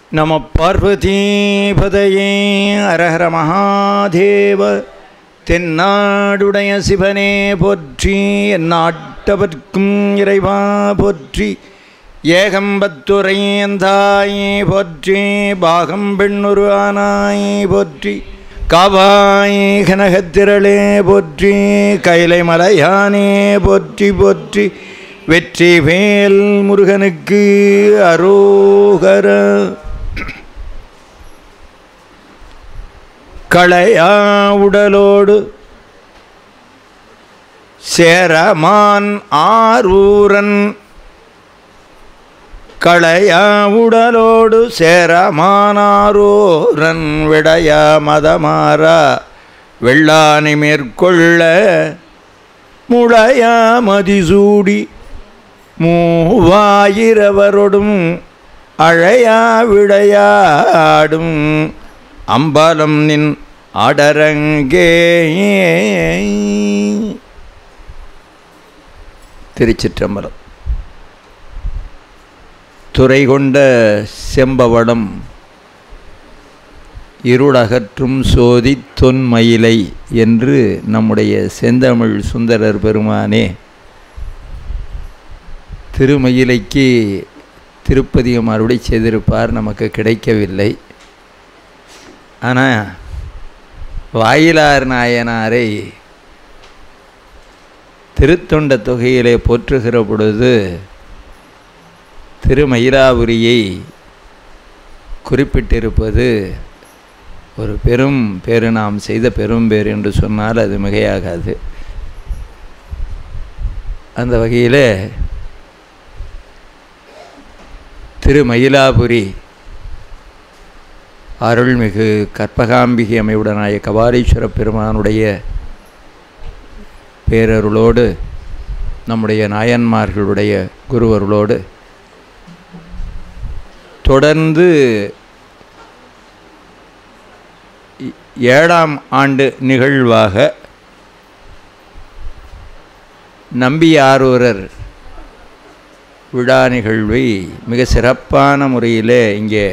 நம பார்வதீபதையே அரஹர மகாதேவ தென்னாடுடைய சிவனே போற்றி எந்நாட்டவர்க்கும் இறைவா போற்றி ஏகம்பத்துரையந்தாய் போற்றி பாகம் பெண்ணுரு ஆனாய் போற்றி காவாய் கனகத்திரளே போற்றி கைலை மலையானே போற்றி போற்றி வெற்றி வேல் முருகனுக்கு அரோகர களையா உடலோடு சேரமான் ஆரூரன் களையா உடலோடு சேரமானாரோரன் விடைய மதமாறா வெள்ளானை மேற்கொள்ள முளையா மதிசூடி மூவாயிரவரொடும் அழையா விளையாடும் அம்பலம் நின் அடரங்கே திருச்சிற்றம்பலம் துறை கொண்ட செம்பவடம் இருளகற்றும் சோதி தொன்மயிலை என்று நம்முடைய செந்தமிழ் சுந்தரர் பெருமானே திருமயிலைக்கு திருப்பதிகம் அறுவடை செய்திருப்பார் நமக்கு கிடைக்கவில்லை ஆனால் வாயிலார் நாயனாரை திருத்தொண்ட தொகையிலே போற்றுகிற பொழுது திருமயிலாபுரியை குறிப்பிட்டிருப்பது ஒரு பெரும் பேரு நாம் செய்த பெரும் பேர் என்று சொன்னால் அது மிகையாகாது அந்த வகையில் திருமயிலாபுரி அருள்மிகு கற்பகாம்பிகை அமைவுடனாய கபாலீஸ்வர பெருமானுடைய பேரருளோடு நம்முடைய நாயன்மார்களுடைய குருவருளோடு தொடர்ந்து ஏழாம் ஆண்டு நிகழ்வாக நம்பியாரூரர் விழா நிகழ்வை மிக சிறப்பான முறையில் இங்கே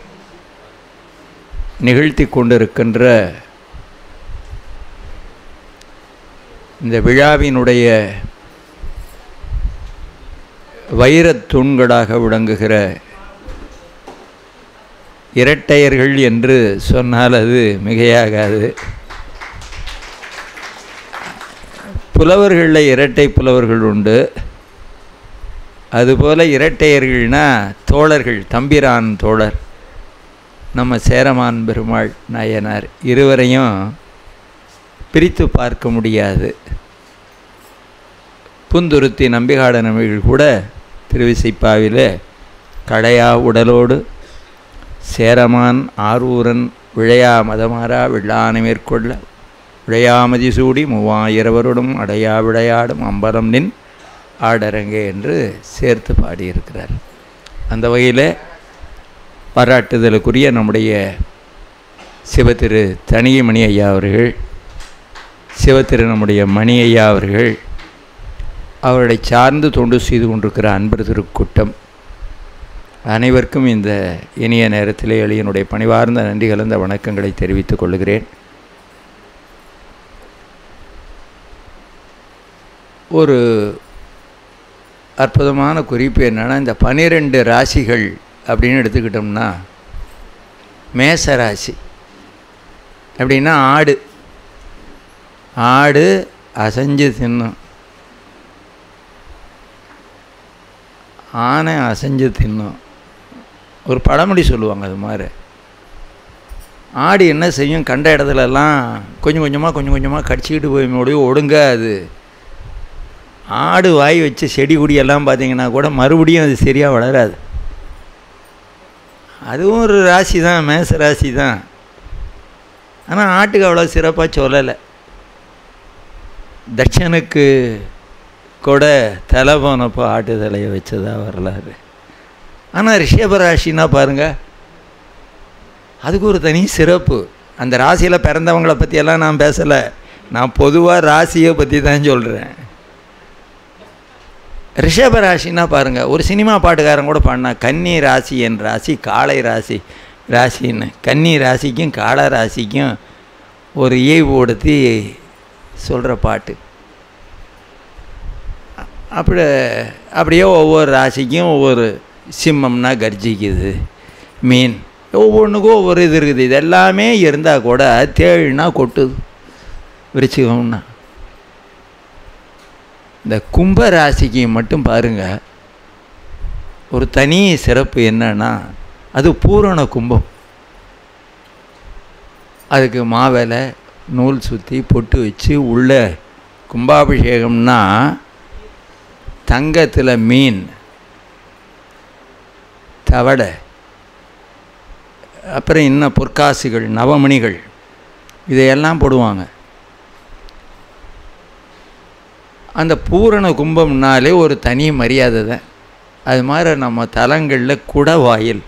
நிகழ்த்தி கொண்டிருக்கின்ற இந்த விழாவினுடைய வைரத் தூண்களாக விளங்குகிற இரட்டையர்கள் என்று சொன்னால் அது மிகையாகாது புலவர்களில் இரட்டை புலவர்கள் உண்டு அதுபோல் இரட்டையர்கள்னா தோழர்கள் தம்பிரான் தோழர் நம்ம சேரமான் பெருமாள் நாயனார் இருவரையும் பிரித்து பார்க்க முடியாது புந்துருத்தி நம்பிகாட நம்பிகள் கூட திருவிசைப்பாவில் கடையா உடலோடு சேரமான் ஆரூரன் விழையா மதமாரா வெள்ளானை மேற்கொள்ள விழையாமதி சூடி மூவாயிரவருடும் அடையா விளையாடும் அம்பலம் நின் ஆடரங்கே என்று சேர்த்து பாடியிருக்கிறார் அந்த வகையில் பாராட்டுதலுக்குரிய நம்முடைய சிவத்திரு தனியமணி ஐயா அவர்கள் சிவத்திரு நம்முடைய மணி ஐயா அவர்கள் அவர்களை சார்ந்து தொண்டு செய்து கொண்டிருக்கிற அன்பர் திருக்கூட்டம் அனைவருக்கும் இந்த இனிய நேரத்திலே எளியனுடைய பணிவார்ந்த நன்றி கலந்த வணக்கங்களை தெரிவித்துக் கொள்கிறேன் ஒரு அற்புதமான குறிப்பு என்னென்னா இந்த பனிரெண்டு ராசிகள் அப்படின்னு எடுத்துக்கிட்டோம்னா மேச ராசி அப்படின்னா ஆடு ஆடு அசைஞ்சு தின்னும் ஆனை அசைஞ்சு தின்னும் ஒரு பழமொழி சொல்லுவாங்க அது மாதிரி ஆடு என்ன செய்யும் கண்ட இடத்துலலாம் கொஞ்சம் கொஞ்சமாக கொஞ்சம் கொஞ்சமாக கடிச்சிக்கிட்டு போய் முடியும் ஒடுங்காது ஆடு வாய் வச்சு செடி கொடியெல்லாம் பார்த்தீங்கன்னா கூட மறுபடியும் அது சரியாக வளராது அதுவும் ஒரு ராசி தான் மேச ராசி தான் ஆனால் ஆட்டுக்கு அவ்வளோ சிறப்பாக சொல்லலை தட்சனுக்கு கூட தலை போனப்போ ஆட்டு தலையை வச்சதா வரலாறு ஆனால் ரிஷபராசின்னா பாருங்கள் அதுக்கு ஒரு தனி சிறப்பு அந்த ராசியில் பிறந்தவங்களை பற்றியெல்லாம் நான் பேசலை நான் பொதுவாக ராசியை பற்றி தான் சொல்கிறேன் ரிஷப ராசின்னா பாருங்கள் ஒரு சினிமா பாட்டுக்காரன் கூட பாடினா கன்னி ராசி என் ராசி காளை ராசி ராசின்னு கன்னி ராசிக்கும் காளை ராசிக்கும் ஒரு இயைபடுத்தி சொல்கிற பாட்டு அப்படி அப்படியே ஒவ்வொரு ராசிக்கும் ஒவ்வொரு சிம்மம்னா கர்ஜிக்குது மீன் ஒவ்வொன்றுக்கும் ஒவ்வொரு இது இருக்குது இது எல்லாமே இருந்தால் கூட தேள்னா கொட்டுது விருச்சிகம்னா இந்த கும்ப ராசிக்கு மட்டும் பாருங்கள் ஒரு தனி சிறப்பு என்னன்னா அது பூரண கும்பம் அதுக்கு மாவேலை நூல் சுற்றி பொட்டு வச்சு உள்ள கும்பாபிஷேகம்னா தங்கத்தில் மீன் தவடை அப்புறம் இன்னும் பொற்காசுகள் நவமணிகள் இதையெல்லாம் போடுவாங்க அந்த பூரண கும்பம்னாலே ஒரு தனி மரியாதை தான் அது மாதிரி நம்ம தலங்களில் குடவாயில்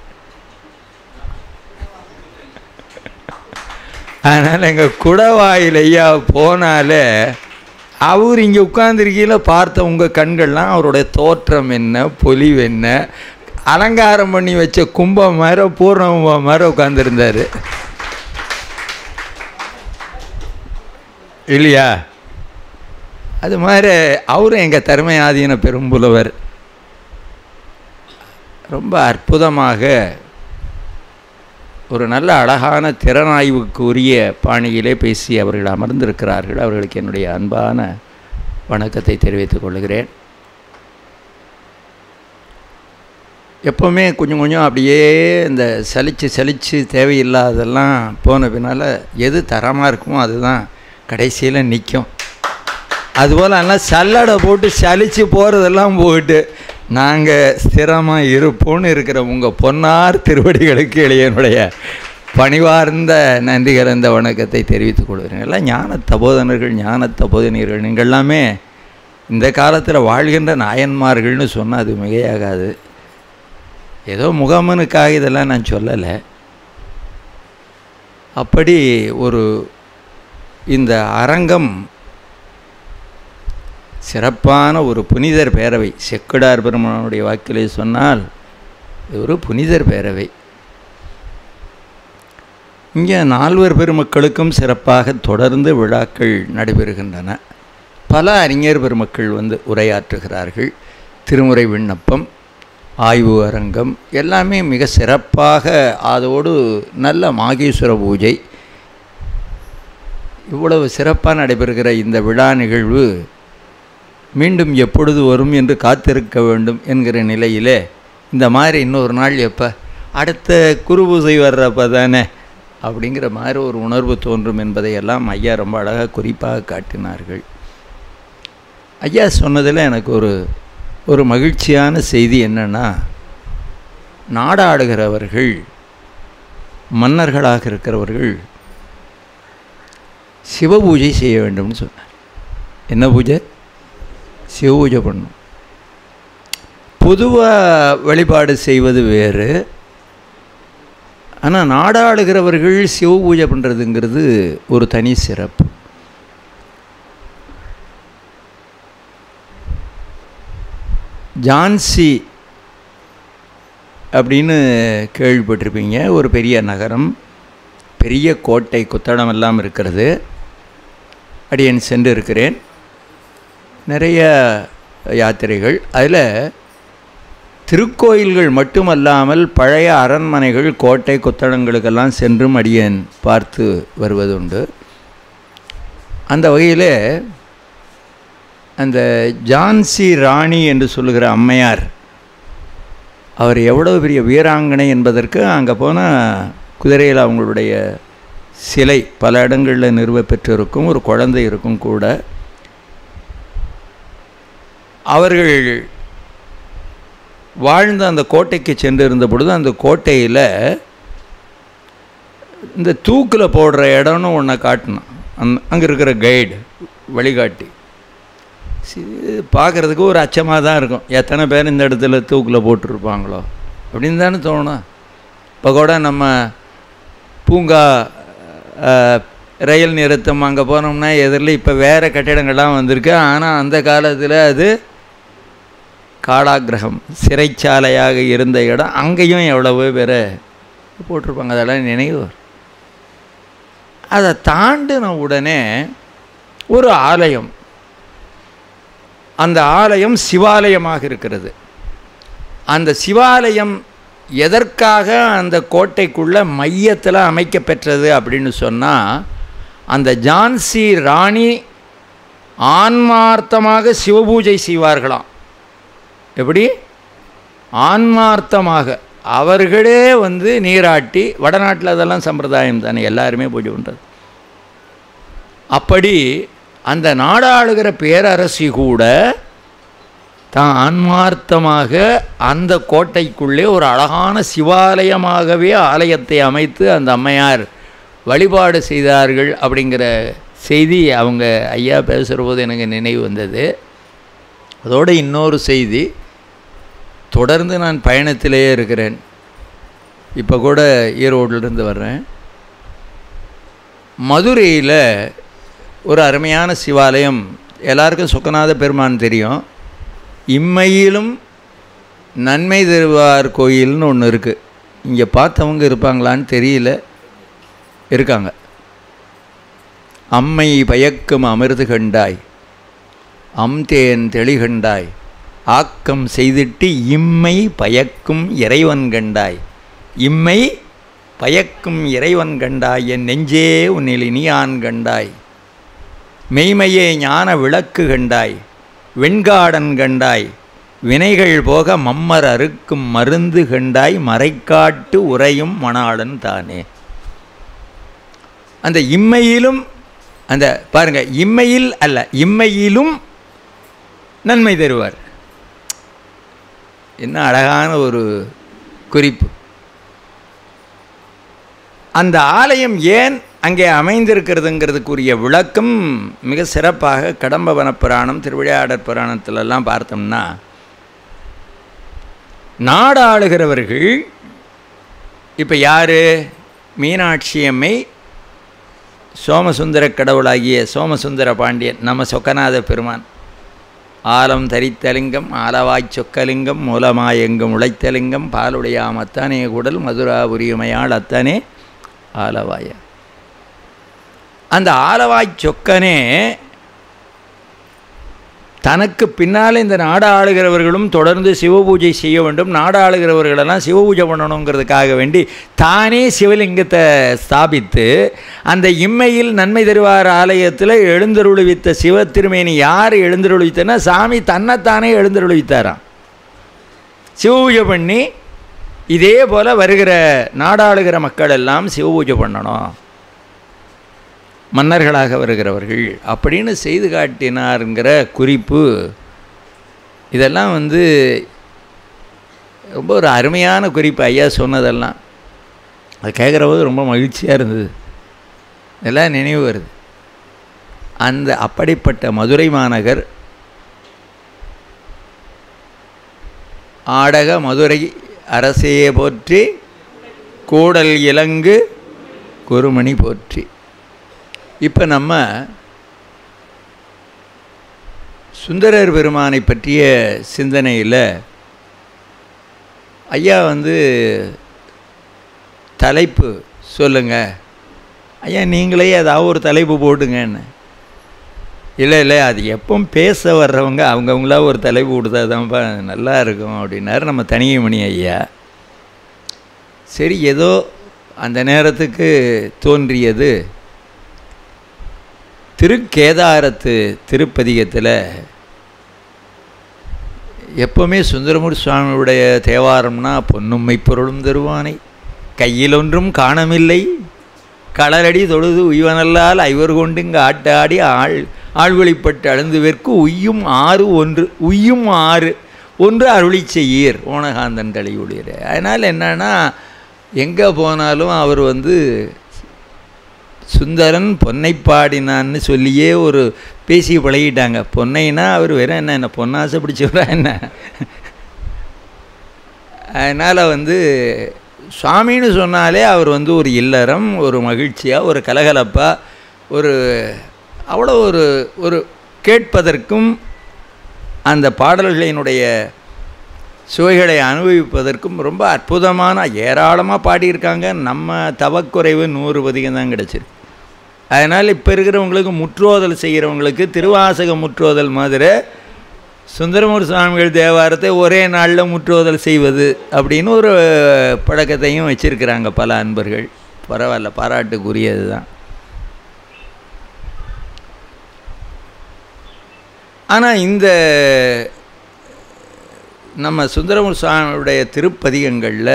அதனால் எங்கள் குடவாயில் ஐயா போனாலே அவர் இங்கே உட்காந்துருக்கையில் பார்த்த உங்கள் கண்கள்லாம் அவருடைய தோற்றம் என்ன பொலிவு என்ன அலங்காரம் பண்ணி வச்ச கும்பம் மாதிரி பூர்ண கும்பம் மாதிரி உட்காந்துருந்தார் இல்லையா அது மாதிரி அவரும் எங்கள் திறமை ஆதீன பெரும்புலவர் ரொம்ப அற்புதமாக ஒரு நல்ல அழகான திறனாய்வுக்கு உரிய பாணியிலே பேசி அவர்கள் அமர்ந்திருக்கிறார்கள் அவர்களுக்கு என்னுடைய அன்பான வணக்கத்தை தெரிவித்துக் கொள்கிறேன் எப்போவுமே கொஞ்சம் கொஞ்சம் அப்படியே இந்த சலித்து சலித்து தேவையில்லாதெல்லாம் போன பின்னால் எது தரமாக இருக்குமோ அதுதான் கடைசியில் நிற்கும் அதுபோல் எல்லாம் சல்லடை போட்டு சலித்து போகிறதெல்லாம் போயிட்டு நாங்கள் ஸ்திரமாக இருப்போம்னு இருக்கிற உங்கள் பொன்னார் திருவடிகளுக்கு என்னுடைய பணிவார்ந்த நன்றி கலந்த வணக்கத்தை தெரிவித்துக் கொள்கிறேன் எல்லாம் ஞான தபோதனர்கள் ஞான தபோதனியர்கள் நீங்கள் எல்லாமே இந்த காலத்தில் வாழ்கின்ற நாயன்மார்கள்னு சொன்னால் அது மிகையாகாது ஏதோ முகமனுக்காக இதெல்லாம் நான் சொல்லலை அப்படி ஒரு இந்த அரங்கம் சிறப்பான ஒரு புனிதர் பேரவை செக்குடார் பெருமானுடைய வாக்கிலே சொன்னால் இது ஒரு புனிதர் பேரவை இங்கே நால்வர் பெருமக்களுக்கும் சிறப்பாக தொடர்ந்து விழாக்கள் நடைபெறுகின்றன பல அறிஞர் பெருமக்கள் வந்து உரையாற்றுகிறார்கள் திருமுறை விண்ணப்பம் ஆய்வு அரங்கம் எல்லாமே மிக சிறப்பாக அதோடு நல்ல மாகேஸ்வர பூஜை இவ்வளவு சிறப்பாக நடைபெறுகிற இந்த விழா நிகழ்வு மீண்டும் எப்பொழுது வரும் என்று காத்திருக்க வேண்டும் என்கிற நிலையிலே இந்த மாதிரி இன்னொரு நாள் எப்போ அடுத்த குரு பூசை வர்றப்ப தானே அப்படிங்கிற மாதிரி ஒரு உணர்வு தோன்றும் என்பதையெல்லாம் ஐயா ரொம்ப அழகாக குறிப்பாக காட்டினார்கள் ஐயா சொன்னதில் எனக்கு ஒரு ஒரு மகிழ்ச்சியான செய்தி என்னென்னா நாடாடுகிறவர்கள் மன்னர்களாக இருக்கிறவர்கள் சிவ பூஜை செய்ய வேண்டும்னு சொன்னார் என்ன பூஜை சிவ பூஜை பண்ணும் பொதுவாக வழிபாடு செய்வது வேறு ஆனால் நாடாளுகிறவர்கள் சிவ பூஜை பண்ணுறதுங்கிறது ஒரு தனி சிறப்பு ஜான்சி அப்படின்னு கேள்விப்பட்டிருப்பீங்க ஒரு பெரிய நகரம் பெரிய கோட்டை கொத்தடம் எல்லாம் இருக்கிறது அடியன் சென்று இருக்கிறேன் நிறைய யாத்திரைகள் அதில் திருக்கோயில்கள் மட்டுமல்லாமல் பழைய அரண்மனைகள் கோட்டை கொத்தளங்களுக்கெல்லாம் சென்றும் அடியேன் பார்த்து வருவதுண்டு அந்த வகையில் அந்த ஜான்சி ராணி என்று சொல்லுகிற அம்மையார் அவர் எவ்வளவு பெரிய வீராங்கனை என்பதற்கு அங்கே போனால் குதிரையில் அவங்களுடைய சிலை பல இடங்களில் நிறுவ பெற்றிருக்கும் ஒரு குழந்தை இருக்கும் கூட அவர்கள் வாழ்ந்த அந்த கோட்டைக்கு சென்று இருந்த பொழுது அந்த கோட்டையில் இந்த தூக்கில் போடுற இடம்னு ஒன்றை காட்டினான் அந் அங்கே இருக்கிற கைடு வழிகாட்டி பார்க்குறதுக்கு ஒரு அச்சமாக தான் இருக்கும் எத்தனை பேர் இந்த இடத்துல தூக்கில் போட்டிருப்பாங்களோ அப்படின்னு தானே தோணும் இப்போ கூட நம்ம பூங்கா ரயில் நிறுத்தம் அங்கே போனோம்னா எதிரில் இப்போ வேறு கட்டிடங்கள்லாம் வந்திருக்கு ஆனால் அந்த காலத்தில் அது காலாகிரகம் சிறைச்சாலையாக இருந்த இடம் அங்கேயும் எவ்வளவோ பேரை போட்டிருப்பாங்க அதெல்லாம் நினைவு வரும். அதை தாண்டின உடனே ஒரு ஆலயம் அந்த ஆலயம் சிவாலயமாக இருக்கிறது அந்த சிவாலயம் எதற்காக அந்த கோட்டைக்குள்ள மையத்தில் அமைக்கப்பெற்றது அப்படின்னு சொன்னால் அந்த ஜான்சி ராணி ஆன்மார்த்தமாக சிவபூஜை செய்வார்களாம் எப்படி ஆன்மார்த்தமாக அவர்களே வந்து நீராட்டி வடநாட்டில் அதெல்லாம் சம்பிரதாயம் தானே எல்லாருமே பூஜை பண்ணுறது அப்படி அந்த நாடாளுகிற பேரரசி கூட தான் ஆன்மார்த்தமாக அந்த கோட்டைக்குள்ளே ஒரு அழகான சிவாலயமாகவே ஆலயத்தை அமைத்து அந்த அம்மையார் வழிபாடு செய்தார்கள் அப்படிங்கிற செய்தி அவங்க ஐயா பேசுகிற போது எனக்கு நினைவு வந்தது அதோடு இன்னொரு செய்தி தொடர்ந்து நான் பயணத்திலேயே இருக்கிறேன் இப்போ கூட ஈரோட்டிலிருந்து வர்றேன் மதுரையில் ஒரு அருமையான சிவாலயம் எல்லாருக்கும் சுக்கநாத பெருமான் தெரியும் இம்மையிலும் நன்மை தருவார் கோயில்னு ஒன்று இருக்குது இங்கே பார்த்தவங்க இருப்பாங்களான்னு தெரியல இருக்காங்க அம்மை பயக்கும் அமிர்து கண்டாய் அம்தேன் தெளிகண்டாய் ஆக்கம் செய்திட்டு இம்மை பயக்கும் இறைவன் கண்டாய் இம்மை பயக்கும் இறைவன் கண்டாய் என் நெஞ்சே உன்னில் இனியான் கண்டாய் மெய்மையே ஞான விளக்கு கண்டாய் வெண்காடன் கண்டாய் வினைகள் போக மம்மர் அறுக்கும் மருந்து கண்டாய் மறைக்காட்டு உறையும் மணாளன் தானே அந்த இம்மையிலும் அந்த பாருங்க இம்மையில் அல்ல இம்மையிலும் நன்மை தருவார் என்ன அழகான ஒரு குறிப்பு அந்த ஆலயம் ஏன் அங்கே அமைந்திருக்கிறதுங்கிறதுக்குரிய விளக்கம் மிக சிறப்பாக கடம்பவன புராணம் திருவிளையாடற் புராணத்திலெல்லாம் பார்த்தோம்னா நாடாளுகிறவர்கள் இப்போ யார் மீனாட்சி அம்மை சோமசுந்தர கடவுளாகிய சோமசுந்தர பாண்டியன் நம்ம சொக்கநாத பெருமான் ஆலம் தரித்தலிங்கம் ஆலவாய்ச் சொக்கலிங்கம் மூலமாயெங்கும் உழைத்தலிங்கம் பாலுடையாம் அத்தானே குடல் மதுராபுரியுமையாள் அத்தானே ஆலவாய அந்த ஆலவாய்ச் சொக்கனே தனக்கு பின்னால் இந்த நாடு ஆளுகிறவர்களும் தொடர்ந்து சிவபூஜை செய்ய வேண்டும் நாடு ஆளுகிறவர்களெல்லாம் சிவபூஜை பண்ணணுங்கிறதுக்காக வேண்டி தானே சிவலிங்கத்தை ஸ்தாபித்து அந்த இம்மையில் நன்மை தருவார் ஆலயத்தில் எழுந்தருளுவித்த சிவ திருமேனி யார் எழுந்தருளுவித்தனா சாமி தன்னைத்தானே எழுந்தருளுவித்தாராம் சிவபூஜை பண்ணி இதே போல் வருகிற நாடாளுகிற மக்கள் எல்லாம் சிவபூஜை பண்ணணும் மன்னர்களாக வருகிறவர்கள் அப்படின்னு செய்து காட்டினாருங்கிற குறிப்பு இதெல்லாம் வந்து ரொம்ப ஒரு அருமையான குறிப்பு ஐயா சொன்னதெல்லாம் அது கேட்குற போது ரொம்ப மகிழ்ச்சியாக இருந்தது இதெல்லாம் நினைவு வருது அந்த அப்படிப்பட்ட மதுரை மாநகர் ஆடக மதுரை அரசையே போற்றி கூடல் இலங்கு குருமணி போற்றி இப்போ நம்ம சுந்தரர் பெருமானை பற்றிய சிந்தனையில் ஐயா வந்து தலைப்பு சொல்லுங்கள் ஐயா நீங்களே ஏதாவது ஒரு தலைப்பு போட்டுங்கன்னு இல்லை இல்லை அது எப்போ பேச வர்றவங்க அவங்கவுங்களா ஒரு தலைப்பு கொடுத்தா தான்ப்பா நல்லா இருக்கும் அப்படின்னாரு நம்ம தனியமணி ஐயா சரி ஏதோ அந்த நேரத்துக்கு தோன்றியது திருக்கேதாரத்து திருப்பதிகத்தில் எப்போவுமே சுந்தரமூர்த்தி சுவாமியுடைய தேவாரம்னா பொன்னும்மை பொருளும் தருவானை கையில் ஒன்றும் காணமில்லை களரடி தொழுது உய்வனல்லால் ஐவர் கொண்டு இங்கு ஆட்டாடி ஆள் ஆழ்வழிப்பட்டு அழுந்துவேற்கு உய்யும் ஆறு ஒன்று உய்யும் ஆறு ஒன்று அருளி செய்யீர் ஓனகாந்தன் கழிவுடையர் அதனால் என்னன்னா எங்கே போனாலும் அவர் வந்து சுந்தரன் பொன்னை பாடினான்னு சொல்லியே ஒரு பேசி பழகிட்டாங்க பொன்னைனா அவர் வேற என்ன என்ன பொன்னாசை பிடிச்சவரா என்ன அதனால் வந்து சுவாமின்னு சொன்னாலே அவர் வந்து ஒரு இல்லறம் ஒரு மகிழ்ச்சியாக ஒரு கலகலப்பாக ஒரு அவ்வளோ ஒரு ஒரு கேட்பதற்கும் அந்த பாடல்களினுடைய சுவைகளை அனுபவிப்பதற்கும் ரொம்ப அற்புதமான ஏராளமாக பாடியிருக்காங்க நம்ம தவக்குறைவு நூறு பதிகம் தான் கிடச்சிருக்கு அதனால் இப்போ இருக்கிறவங்களுக்கு முற்றோதல் செய்கிறவங்களுக்கு திருவாசக முற்றோதல் மாதிரி சுந்தரமூர் சுவாமிகள் தேவாரத்தை ஒரே நாளில் முற்றோதல் செய்வது அப்படின்னு ஒரு பழக்கத்தையும் வச்சுருக்கிறாங்க பல அன்பர்கள் பரவாயில்ல பாராட்டுக்குரியது தான் ஆனால் இந்த நம்ம சுந்தரமூர் சுவாமியுடைய திருப்பதிகங்களில்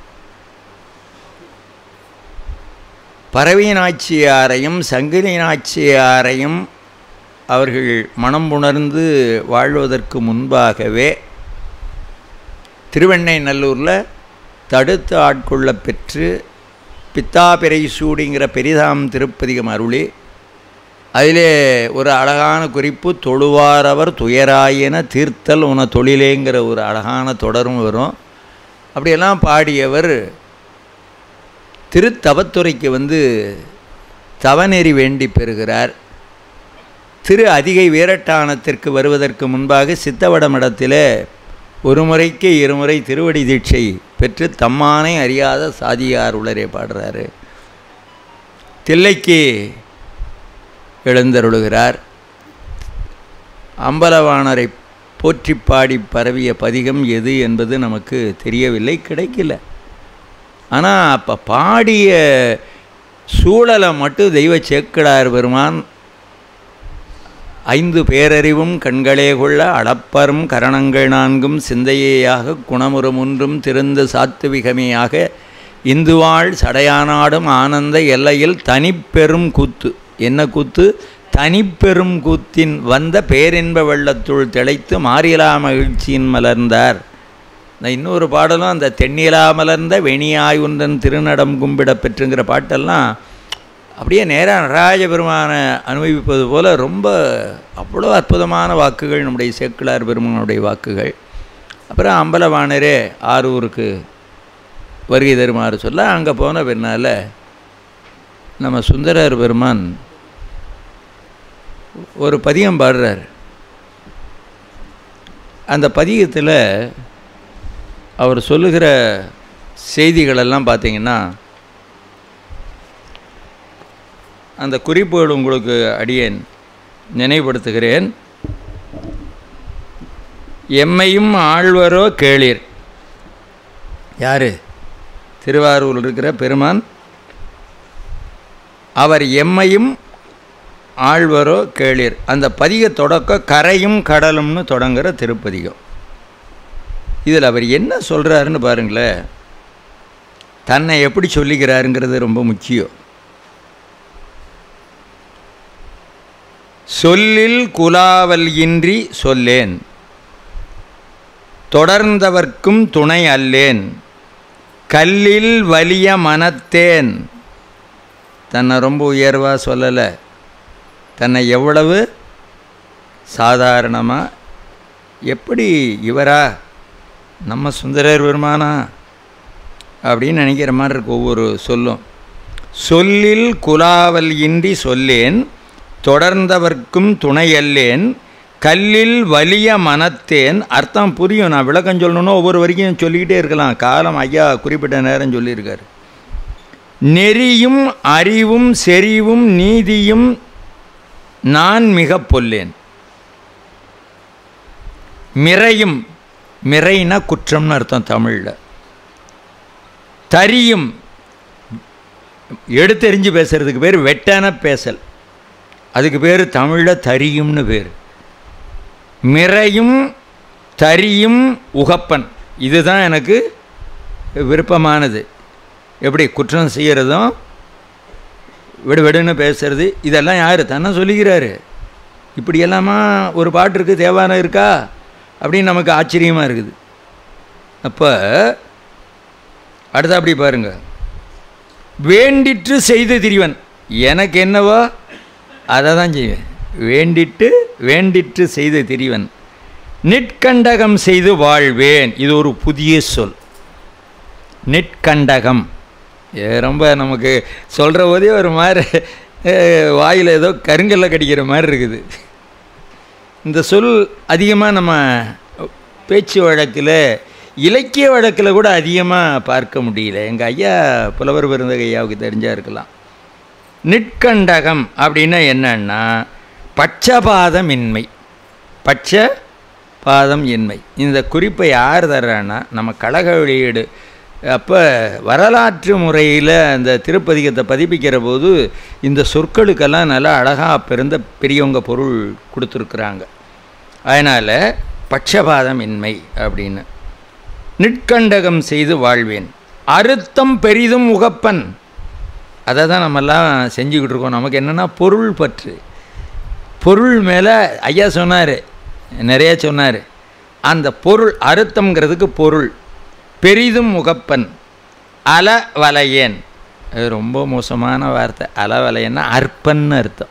பறவை நாச்சியாரையும் சங்கிலி நாச்சியாரையும் அவர்கள் மனம் உணர்ந்து வாழ்வதற்கு முன்பாகவே திருவெண்ணை நல்லூரில் தடுத்து ஆட்கொள்ள பெற்று பித்தாபிரை சூடிங்கிற பெரிதாம் திருப்பதிகம் அருளி அதிலே ஒரு அழகான குறிப்பு தொழுவாரவர் துயராயின தீர்த்தல் உன தொழிலேங்கிற ஒரு அழகான தொடரும் வரும் அப்படியெல்லாம் பாடியவர் திருத்தவத்துறைக்கு வந்து தவநெறி வேண்டி பெறுகிறார் திரு அதிகை வீரட்டானத்திற்கு வருவதற்கு முன்பாக சித்தவட மடத்தில் ஒரு முறைக்கு இருமுறை திருவடி தீட்சை பெற்று தம்மானை அறியாத சாதியார் உளரே பாடுறாரு தில்லைக்கு எழுந்தருளுகிறார் அம்பலவாணரை போற்றி பாடி பரவிய பதிகம் எது என்பது நமக்கு தெரியவில்லை கிடைக்கல ஆனால் அப்போ பாடிய சூழலை மட்டும் தெய்வ சேக்கிடார் பெருமான் ஐந்து பேரறிவும் கண்களே கொள்ள அளப்பரும் கரணங்கள் நான்கும் சிந்தையேயாக குணமுறம் ஒன்றும் திறந்த சாத்துவிகமையாக இந்துவாள் சடையானாடும் ஆனந்த எல்லையில் தனிப்பெரும் கூத்து என்ன கூத்து தனிப்பெரும் கூத்தின் வந்த பேரின்ப வெள்ளத்துள் திளைத்து மாறிலா மகிழ்ச்சியின் மலர்ந்தார் இந்த இன்னொரு பாடலும் அந்த தென்னிலா மலர்ந்த வெணியாய் ஒன்றன் திருநடம் கும்பிட பெற்றுங்கிற பாட்டெல்லாம் அப்படியே நேராக நடராஜ பெருமானை அனுபவிப்பது போல் ரொம்ப அவ்வளோ அற்புதமான வாக்குகள் நம்முடைய சேக்கிழார் பெருமானுடைய வாக்குகள் அப்புறம் அம்பலவாணரே ஆரூருக்கு வருகை தருமாறு சொல்ல அங்கே போன பின்னால் நம்ம சுந்தரர் பெருமான் ஒரு பதிகம் பாடுறார் அந்த பதிகத்தில் அவர் சொல்லுகிற செய்திகளெல்லாம் பார்த்தீங்கன்னா அந்த குறிப்புகள் உங்களுக்கு அடியேன் நினைவுபடுத்துகிறேன் எம்மையும் ஆழ்வரோ கேளீர் யார் திருவாரூரில் இருக்கிற பெருமான் அவர் எம்மையும் ஆழ்வரோ கேளீர் அந்த பதிக தொடக்க கரையும் கடலும்னு தொடங்குற திருப்பதிகம் இதில் அவர் என்ன சொல்கிறாருன்னு பாருங்களேன் தன்னை எப்படி சொல்லிக்கிறாருங்கிறது ரொம்ப முக்கியம் சொல்லில் குலாவல் இன்றி சொல்லேன் தொடர்ந்தவர்க்கும் துணை அல்லேன் கல்லில் வலிய மனத்தேன் தன்னை ரொம்ப உயர்வாக சொல்லலை தன்னை எவ்வளவு சாதாரணமாக எப்படி இவரா நம்ம சுந்தரர் பெருமானா அப்படின்னு நினைக்கிற மாதிரி இருக்கு ஒவ்வொரு சொல்லும் சொல்லில் குலாவல் இன்றி சொல்லேன் தொடர்ந்தவர்க்கும் துணையல்லேன் கல்லில் வலிய மனத்தேன் அர்த்தம் புரியும் நான் விளக்கம் சொல்லணும்னா ஒவ்வொரு வரைக்கும் சொல்லிக்கிட்டே இருக்கலாம் காலம் ஐயா குறிப்பிட்ட நேரம் சொல்லியிருக்கார் நெறியும் அறிவும் செறிவும் நீதியும் நான் மிக பொல்லேன் மிறையும் மிறைனா குற்றம்னு அர்த்தம் தமிழில் தரியும் எடுத்தெறிஞ்சு பேசுறதுக்கு பேர் வெட்டான பேசல் அதுக்கு பேர் தமிழில் தரியும்னு பேர் மிறையும் தரியும் உகப்பன் இதுதான் எனக்கு விருப்பமானது எப்படி குற்றம் செய்கிறதும் விடு விடுன்னு பேசுறது இதெல்லாம் யார் தன்னை சொல்லிக்கிறாரு இப்படியெல்லாமா ஒரு பாட்டு இருக்குது தேவானம் இருக்கா அப்படின்னு நமக்கு ஆச்சரியமாக இருக்குது அப்போ அடுத்த அப்படி பாருங்க வேண்டிற்று செய்து திரிவன் எனக்கு என்னவோ அதை தான் செய்வேன் வேண்டிட்டு வேண்டிற்று செய்து திரிவன் நிற்கண்டகம் செய்து வாழ்வேன் இது ஒரு புதிய சொல் நிற்கண்டகம் இது ரொம்ப நமக்கு சொல்கிற போதே ஒரு மாதிரி வாயில் ஏதோ கருங்கல்ல கடிக்கிற மாதிரி இருக்குது இந்த சொல் அதிகமாக நம்ம பேச்சு வழக்கில் இலக்கிய வழக்கில் கூட அதிகமாக பார்க்க முடியல எங்கள் ஐயா புலவர் பெருந்தகை ஐயாவுக்கு தெரிஞ்சா இருக்கலாம் நிற்கண்டகம் அப்படின்னா என்னன்னா பட்சபாதமின்மை பட்ச பாதம் இன்மை இந்த குறிப்பை யார் தர்றான்னா நம்ம கழக வெளியீடு அப்போ வரலாற்று முறையில் அந்த திருப்பதிகத்தை பதிப்பிக்கிற போது இந்த சொற்களுக்கெல்லாம் நல்லா அழகாக பிறந்த பெரியவங்க பொருள் கொடுத்துருக்குறாங்க அதனால் பட்சபாதம் இன்மை அப்படின்னு நிற்கண்டகம் செய்து வாழ்வேன் அறுத்தம் பெரிதும் உகப்பன் அதை தான் நம்மெல்லாம் செஞ்சுக்கிட்டு இருக்கோம் நமக்கு என்னென்னா பொருள் பற்று பொருள் மேலே ஐயா சொன்னார் நிறைய சொன்னார் அந்த பொருள் அறுத்தம்ங்கிறதுக்கு பொருள் பெரிதும் முகப்பன் அலவலையேன் அது ரொம்ப மோசமான வார்த்தை அலவலையன்னா அற்பன்னு அர்த்தம்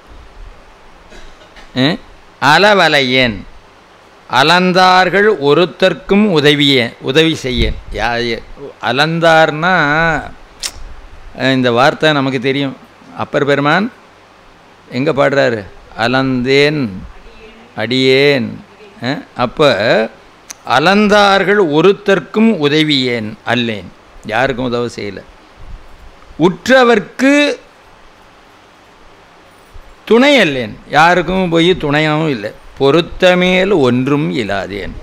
அலவலையேன் அலந்தார்கள் ஒருத்தர்க்கும் உதவியே உதவி செய்யேன் யா அலந்தார்னா இந்த வார்த்தை நமக்கு தெரியும் அப்பர் பெருமான் எங்கே பாடுறாரு அலந்தேன் அடியேன் அப்போ அலந்தார்கள் ஒருத்தர்க்கும் உதவியேன் அல்லேன் யாருக்கும் உதவி செய்யலை உற்றவர்க்கு துணை அல்லேன் யாருக்கும் போய் துணையாகவும் இல்லை பொருத்தமேல் ஒன்றும் இல்லாதேன்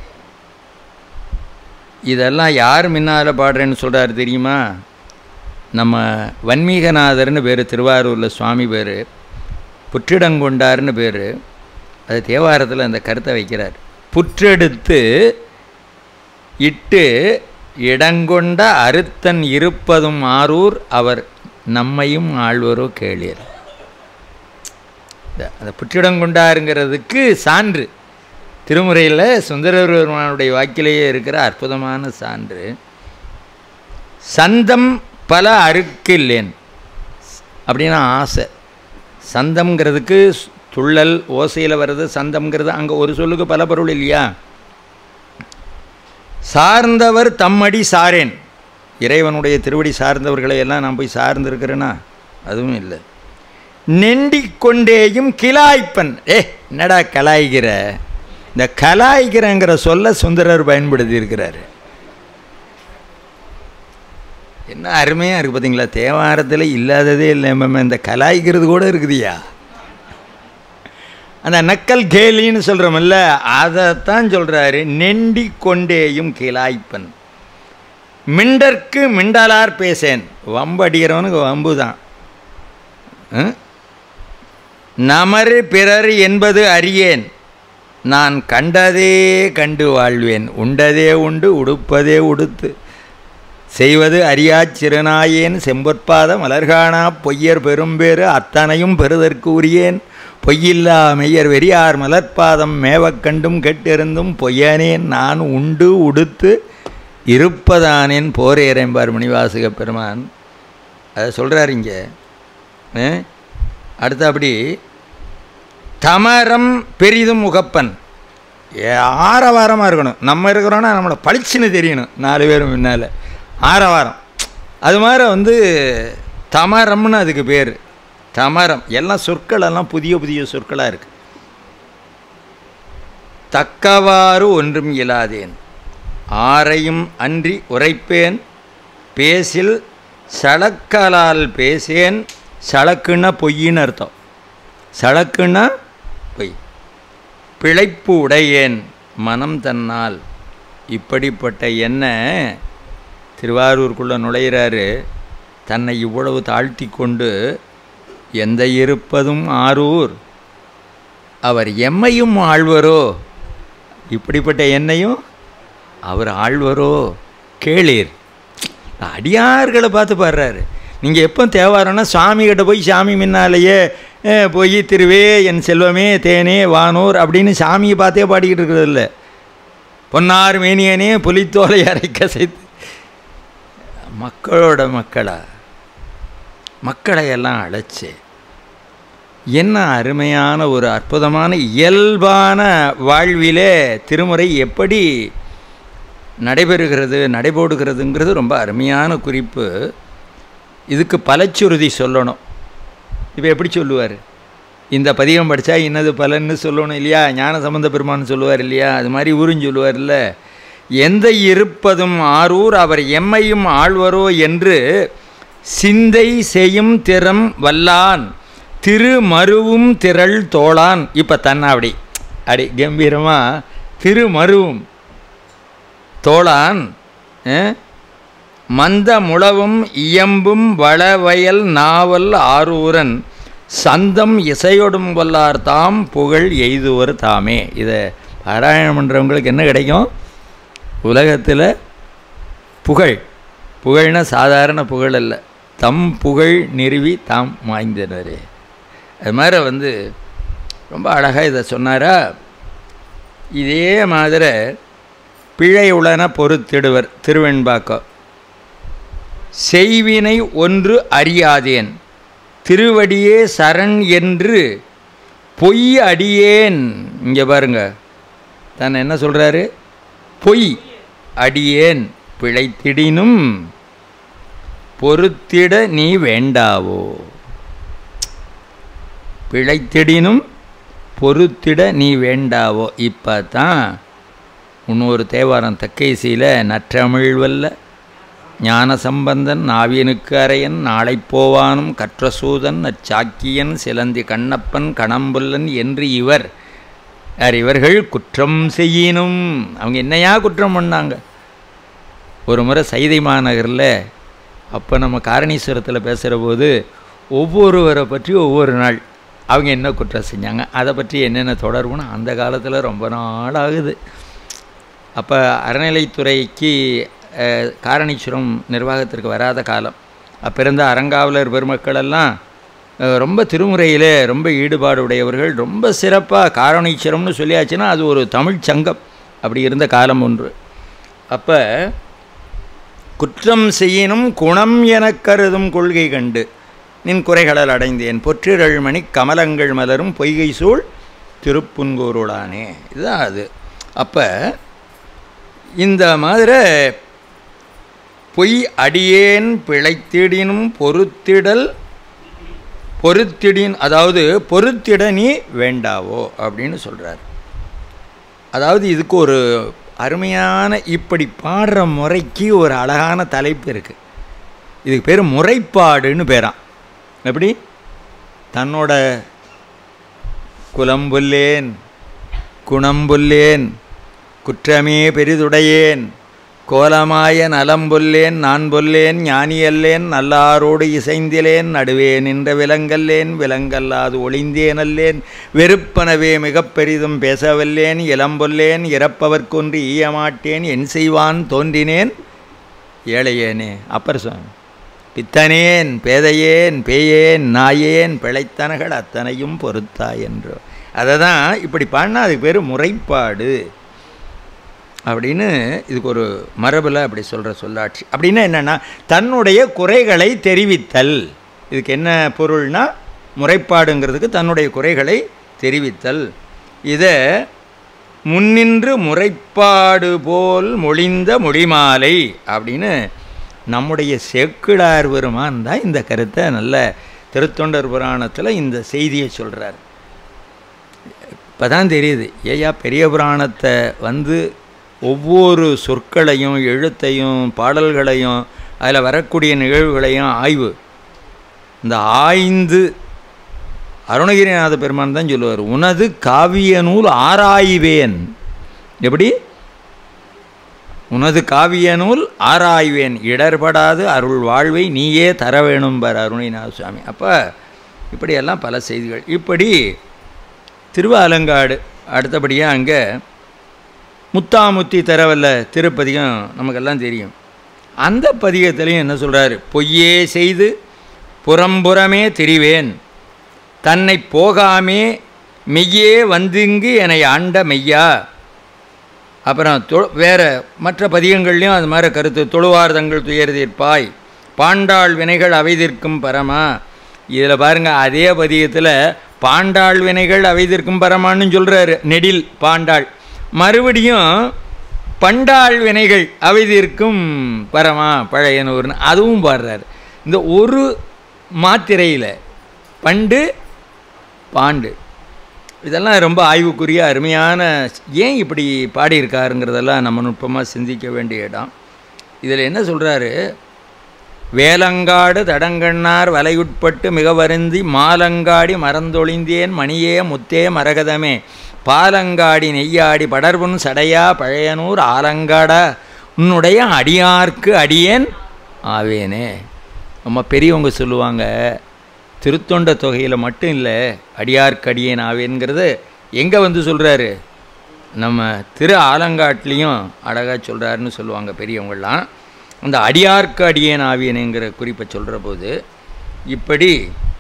இதெல்லாம் யார் முன்னால் பாடுறேன்னு சொல்கிறாரு தெரியுமா நம்ம வன்மீகநாதர்னு பேர் திருவாரூரில் சுவாமி பேர் புற்றிடங்கொண்டார்னு பேர் அது தேவாரத்தில் அந்த கருத்தை வைக்கிறார் புற்றெடுத்து இட்டு இடங்கொண்ட அறுத்தன் இருப்பதும் ஆரூர் அவர் நம்மையும் ஆழ்வரோ கேளீர் அந்த புற்றிடங்கொண்டாருங்கிறதுக்கு சான்று திருமுறையில் சுந்தரர் பெருமானுடைய வாக்கிலேயே இருக்கிற அற்புதமான சான்று சந்தம் பல அறுக்கில்லேன் அப்படின்னா ஆசை சந்தம்ங்கிறதுக்கு துள்ளல் ஓசையில் வர்றது சந்தம்ங்கிறது அங்கே ஒரு சொல்லுக்கு பல பொருள் இல்லையா சார்ந்தவர் தம்மடி சாரேன் இறைவனுடைய திருவடி சார்ந்தவர்களை எல்லாம் நான் போய் சார்ந்திருக்கிறேன்னா அதுவும் இல்லை நெண்டிக் கொண்டேயும் கிலாய்ப்பன் ஏ என்னடா கலாய்கிற இந்த கலாய்கிறங்கிற சொல்ல சுந்தரர் பயன்படுத்தி இருக்கிறாரு என்ன அருமையாக இருக்குது பார்த்தீங்களா தேவாரத்தில் இல்லாததே இல்லை இந்த கலாய்க்கிறது கூட இருக்குதுயா அந்த நக்கல் கேலின்னு சொல்கிறோமில்ல அதைத்தான் சொல்கிறாரு நெண்டி கொண்டேயும் கிலாய்ப்பன் மிண்டற்கு மிண்டலார் பேசேன் வம்பு அடிக்கிறவனுக்கு வம்பு தான் நமரு பிறர் என்பது அறியேன் நான் கண்டதே கண்டு வாழ்வேன் உண்டதே உண்டு உடுப்பதே உடுத்து செய்வது அறியாச் சிறுநாயேன் செம்பொற்பாத மலர்கானா பொய்யர் பெரும்பேறு அத்தனையும் பெறுதற்கு உரியேன் பொய்யில்லா மெய்யர் வெறியார் மலர்பாதம் மேவக் கண்டும் கெட்டிருந்தும் பொய்யனேன் நான் உண்டு உடுத்து இருப்பதானேன் போரேறேம்பார் மணிவாசக பெருமான் அதை சொல்கிறார் இங்கே அடுத்து அப்படி தமரம் பெரிதும் முகப்பன் ஆரவாரமாக இருக்கணும் நம்ம இருக்கிறோன்னா நம்மளை பளிச்சுன்னு தெரியணும் நாலு பேரும் முன்னால் ஆரவாரம் அது மாதிரி வந்து தமரம்னு அதுக்கு பேர் தமரம் எல்லாம் சொற்கள் எல்லாம் புதிய புதிய சொற்களாக இருக்குது தக்கவாறு ஒன்றும் இயலாதேன் ஆரையும் அன்றி உரைப்பேன் பேசில் சளக்கலால் பேசேன் சளக்குன்னா பொய்ன்னு அர்த்தம் சளக்குன்னா பொய் பிழைப்பு உடையேன் மனம் தன்னால் இப்படிப்பட்ட என்ன திருவாரூருக்குள்ளே நுழையிறாரு தன்னை இவ்வளவு தாழ்த்தி கொண்டு எந்த இருப்பதும் ஆரூர் அவர் எம்மையும் ஆழ்வரோ இப்படிப்பட்ட என்னையும் அவர் ஆழ்வரோ கேளீர் அடியார்களை பார்த்து பாடுறாரு நீங்கள் எப்போ தேவாரம்னா சாமிகிட்ட போய் சாமி முன்னாலேயே போய் திருவே என் செல்வமே தேனே வானூர் அப்படின்னு சாமியை பார்த்தே பாடிக்கிட்டு இருக்கிறது இல்லை பொன்னார் மேனியனே புலித்தோலை அரைக்க செய்து மக்களோட மக்களா மக்களை எல்லாம் அழைச்சி என்ன அருமையான ஒரு அற்புதமான இயல்பான வாழ்விலே திருமுறை எப்படி நடைபெறுகிறது நடைபோடுகிறதுங்கிறது ரொம்ப அருமையான குறிப்பு இதுக்கு பலச்சுருதி சொல்லணும் இப்போ எப்படி சொல்லுவார் இந்த பதிகம் படித்தா இன்னது பலன்னு சொல்லணும் இல்லையா ஞான சம்பந்த பெருமான்னு சொல்லுவார் இல்லையா அது மாதிரி ஊருன்னு சொல்லுவார்ல எந்த இருப்பதும் ஆரூர் அவர் எம்மையும் ஆழ்வரோ என்று சிந்தை செய்யும் திறம் வல்லான் திருமருவும் திரள் தோளான் இப்போ தன்னை அப்படி அடி கம்பீரமாக திருமருவும் தோளான் அஹ், மந்த முழவும் இயம்பும் வளவயல் நாவல் ஆரூரன் சந்தம் இசையொடும் வல்லார் தாம் புகழ் எய்துவர் தாமே இதை பாராயணம் பண்ணுறவங்களுக்கு என்ன கிடைக்கும் உலகத்தில் புகழ் புகழ்னா சாதாரண புகழ் அல்ல தம் புகழ் நிறுவி தாம் வாய்ந்தனர் அது மாதிரி வந்து ரொம்ப அழகாக இதை சொன்னாரா இதே மாதிரி பிழை உளன பொறுத்திடுவர் திருவெண்பாக்கம் செய்வினை ஒன்று அறியாதேன் திருவடியே சரண் என்று பொய் அடியேன் இங்கே பாருங்க தான் என்ன சொல்கிறாரு பொய் அடியேன் பிழைத்திடினும் பொறுத்திட நீ வேண்டாவோ பிழைத்திடினும் பொறுத்திட நீ வேண்டாவோ இப்போ தான் இன்னொரு தேவாரம் தக்கைசியில் நற்றமிழ் வல்ல ஞான சம்பந்தன் நாவியனுக்கு அரையன் நாளை போவானும் கற்றசூதன் அச்சாக்கியன் சிலந்தி கண்ணப்பன் கணம்புல்லன் என்று இவர் யார் இவர்கள் குற்றம் செய்யினும் அவங்க என்னையா குற்றம் பண்ணாங்க ஒரு முறை சைதை மாநகரில் அப்போ நம்ம காரணீஸ்வரத்தில் பேசுகிற போது ஒவ்வொருவரை பற்றி ஒவ்வொரு நாள் அவங்க என்ன குற்றம் செஞ்சாங்க அதை பற்றி என்னென்ன தொடர்புன்னு அந்த காலத்தில் ரொம்ப நாள் ஆகுது அப்போ அறநிலைத்துறைக்கு அஹ், காரணீஸ்வரம் நிர்வாகத்திற்கு வராத காலம் அப்போ இருந்த அறங்காவலர் பெருமக்கள் எல்லாம் அஹ், ரொம்ப திருமுறையிலே ரொம்ப ஈடுபாடு உடையவர்கள் ரொம்ப சிறப்பாக காரணீஸ்வரம்னு சொல்லியாச்சுன்னா அது ஒரு தமிழ் சங்கம் அப்படி இருந்த காலம் ஒன்று அப்போ குற்றம் செய்யினும் குணம் எனக் கருதும் கொள்கை கண்டு நின் குறைகளல் அடைந்தேன் பொற்றிரள்மணி கமலங்கள் மலரும் பொய்கை சூழ் திருப்புன்கூருளானே இதுதான் அது அப்போ இந்த மாதிரி பொய் அடியேன் பிழைத்திடினும் பொறுத்திடல் பொறுத்திடின் அதாவது பொறுத்திட நீ வேண்டாவோ அப்படின்னு சொல்கிறார் அதாவது இதுக்கு ஒரு அருமையான இப்படி பாடுற முறைக்கு ஒரு அழகான தலைப்பு இருக்குது இதுக்கு பேர் முறைப்பாடுன்னு பேராம் எப்படி தன்னோட குலம்புல்லேன் குணம்புல்லேன் குற்றமே பெரிதுடையேன் கோலமாய நலம்பொல்லேன் நான் பொல்லேன் ஞானியல்லேன் நல்லாரோடு இசைந்திலேன் நடுவே நின்ற விலங்கல்லேன் விலங்கல்லாது ஒளிந்தேனல்லேன் வெறுப்பனவே மிகப் பெரிதும் பேசவல்லேன் இளம்பொல்லேன் இறப்பவர்க்கொன்று ஈயமாட்டேன் என் செய்வான் தோன்றினேன் ஏழையேனே அப்பர் சுவாமி பித்தனேன் பேதையேன் பேயேன் நாயேன் பிழைத்தனகள் அத்தனையும் பொறுத்தா என்றோ அதை தான் இப்படி பாடினா அதுக்கு பேர் முறைப்பாடு அப்படின்னு இதுக்கு ஒரு மரபில் அப்படி சொல்கிற சொல்லாட்சி அப்படின்னா என்னென்னா தன்னுடைய குறைகளை தெரிவித்தல் இதுக்கு என்ன பொருள்னா முறைப்பாடுங்கிறதுக்கு தன்னுடைய குறைகளை தெரிவித்தல் இதை முன்னின்று முறைப்பாடு போல் மொழிந்த மொழிமாலை அப்படின்னு நம்முடைய சேக்கிழார் பெருமான் தான் இந்த கருத்தை நல்ல திருத்தொண்டர் புராணத்தில் இந்த செய்தியை சொல்கிறார் இப்போ தான் தெரியுது ஏயா பெரிய புராணத்தை வந்து ஒவ்வொரு சொற்களையும் எழுத்தையும் பாடல்களையும் அதில் வரக்கூடிய நிகழ்வுகளையும் ஆய்வு இந்த ஆய்ந்து அருணகிரிநாத பெருமான் தான் சொல்லுவார் உனது காவிய நூல் ஆராய்வேன் எப்படி உனது காவிய நூல் ஆராய்வேன் இடர்படாது அருள் வாழ்வை நீயே தர வேணும் பார் அருணிநாத சுவாமி அப்போ இப்படியெல்லாம் பல செய்திகள் இப்படி திருவாலங்காடு அடுத்தபடியாக அங்கே முத்தாமுத்தி தரவல்ல திருப்பதிகம் நமக்கெல்லாம் தெரியும் அந்த பதிகத்திலையும் என்ன சொல்கிறாரு பொய்யே செய்து புறம்புறமே திரிவேன் தன்னை போகாமே மெய்யே வந்துங்கு என்னை ஆண்ட மெய்யா அப்புறம் தொ வேறு மற்ற பதிகங்கள்லையும் அது மாதிரி கருத்து தொழுவார்தங்கள் துயர் தீர்ப்பாய் பாண்டாள் வினைகள் அவைதிர்க்கும் பரமா இதில் பாருங்கள் அதே பதிகத்தில் பாண்டாள் வினைகள் அவைதிர்க்கும் பரமான்னு சொல்கிறாரு நெடில் பாண்டாள் மறுபடியும் பண்டாள் வினைகள் அவைதிர்க்கும் பரமா பழையனூர்னு அதுவும் பாடுறாரு இந்த ஒரு மாத்திரையில் பண்டு பாண்டு இதெல்லாம் ரொம்ப ஆய்வுக்குரிய அருமையான ஏன் இப்படி பாடியிருக்காருங்கிறதெல்லாம் நம்ம நுட்பமாக சிந்திக்க வேண்டிய இடம் இதில் என்ன சொல்கிறாரு வேலங்காடு தடங்கண்ணார் வலையுட்பட்டு மிக வருந்தி மாலங்காடி மறந்தொழிந்தேன் மணியே முத்தே மரகதமே பாலங்காடி நெய்யாடி படர்வுன் சடையா பழையனூர் ஆலங்காடா உன்னுடைய அடியார்க்கு அடியேன் ஆவேனே நம்ம பெரியவங்க சொல்லுவாங்க திருத்தொண்ட தொகையில் மட்டும் இல்லை அடியார்க்கு அடியேன் ஆவேன்கிறது எங்கே வந்து சொல்கிறாரு நம்ம திரு ஆலங்காட்லேயும் அழகாக சொல்கிறாருன்னு சொல்லுவாங்க பெரியவங்கள்லாம் அந்த அடியார்க்கு அடியேன் ஆவியனுங்கிற குறிப்பை சொல்கிற போது இப்படி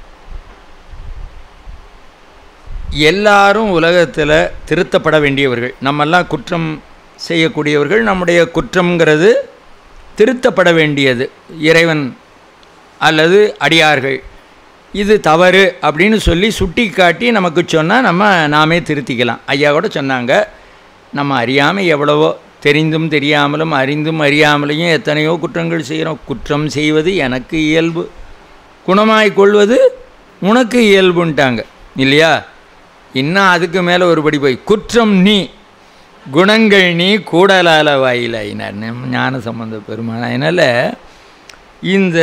எல்லாரும் உலகத்தில் திருத்தப்பட வேண்டியவர்கள் நம்மெல்லாம் குற்றம் செய்யக்கூடியவர்கள் நம்முடைய குற்றம்ங்கிறது திருத்தப்பட வேண்டியது இறைவன் அல்லது அடியார்கள் இது தவறு அப்படின்னு சொல்லி சுட்டி காட்டி நமக்கு சொன்னால் நம்ம நாமே திருத்திக்கலாம் ஐயா கூட சொன்னாங்க நம்ம அறியாமல் எவ்வளவோ தெரிந்தும் தெரியாமலும் அறிந்தும் அறியாமலையும் எத்தனையோ குற்றங்கள் செய்கிறோம் குற்றம் செய்வது எனக்கு இயல்பு குணமாய் கொள்வது உனக்கு இயல்புன்ட்டாங்க இல்லையா இன்னும் அதுக்கு மேலே ஒருபடி போய் குற்றம் நீ குணங்கள் நீ கூடலால வாயிலாயினார் ஞான சம்பந்த பெருமான அதனால் இந்த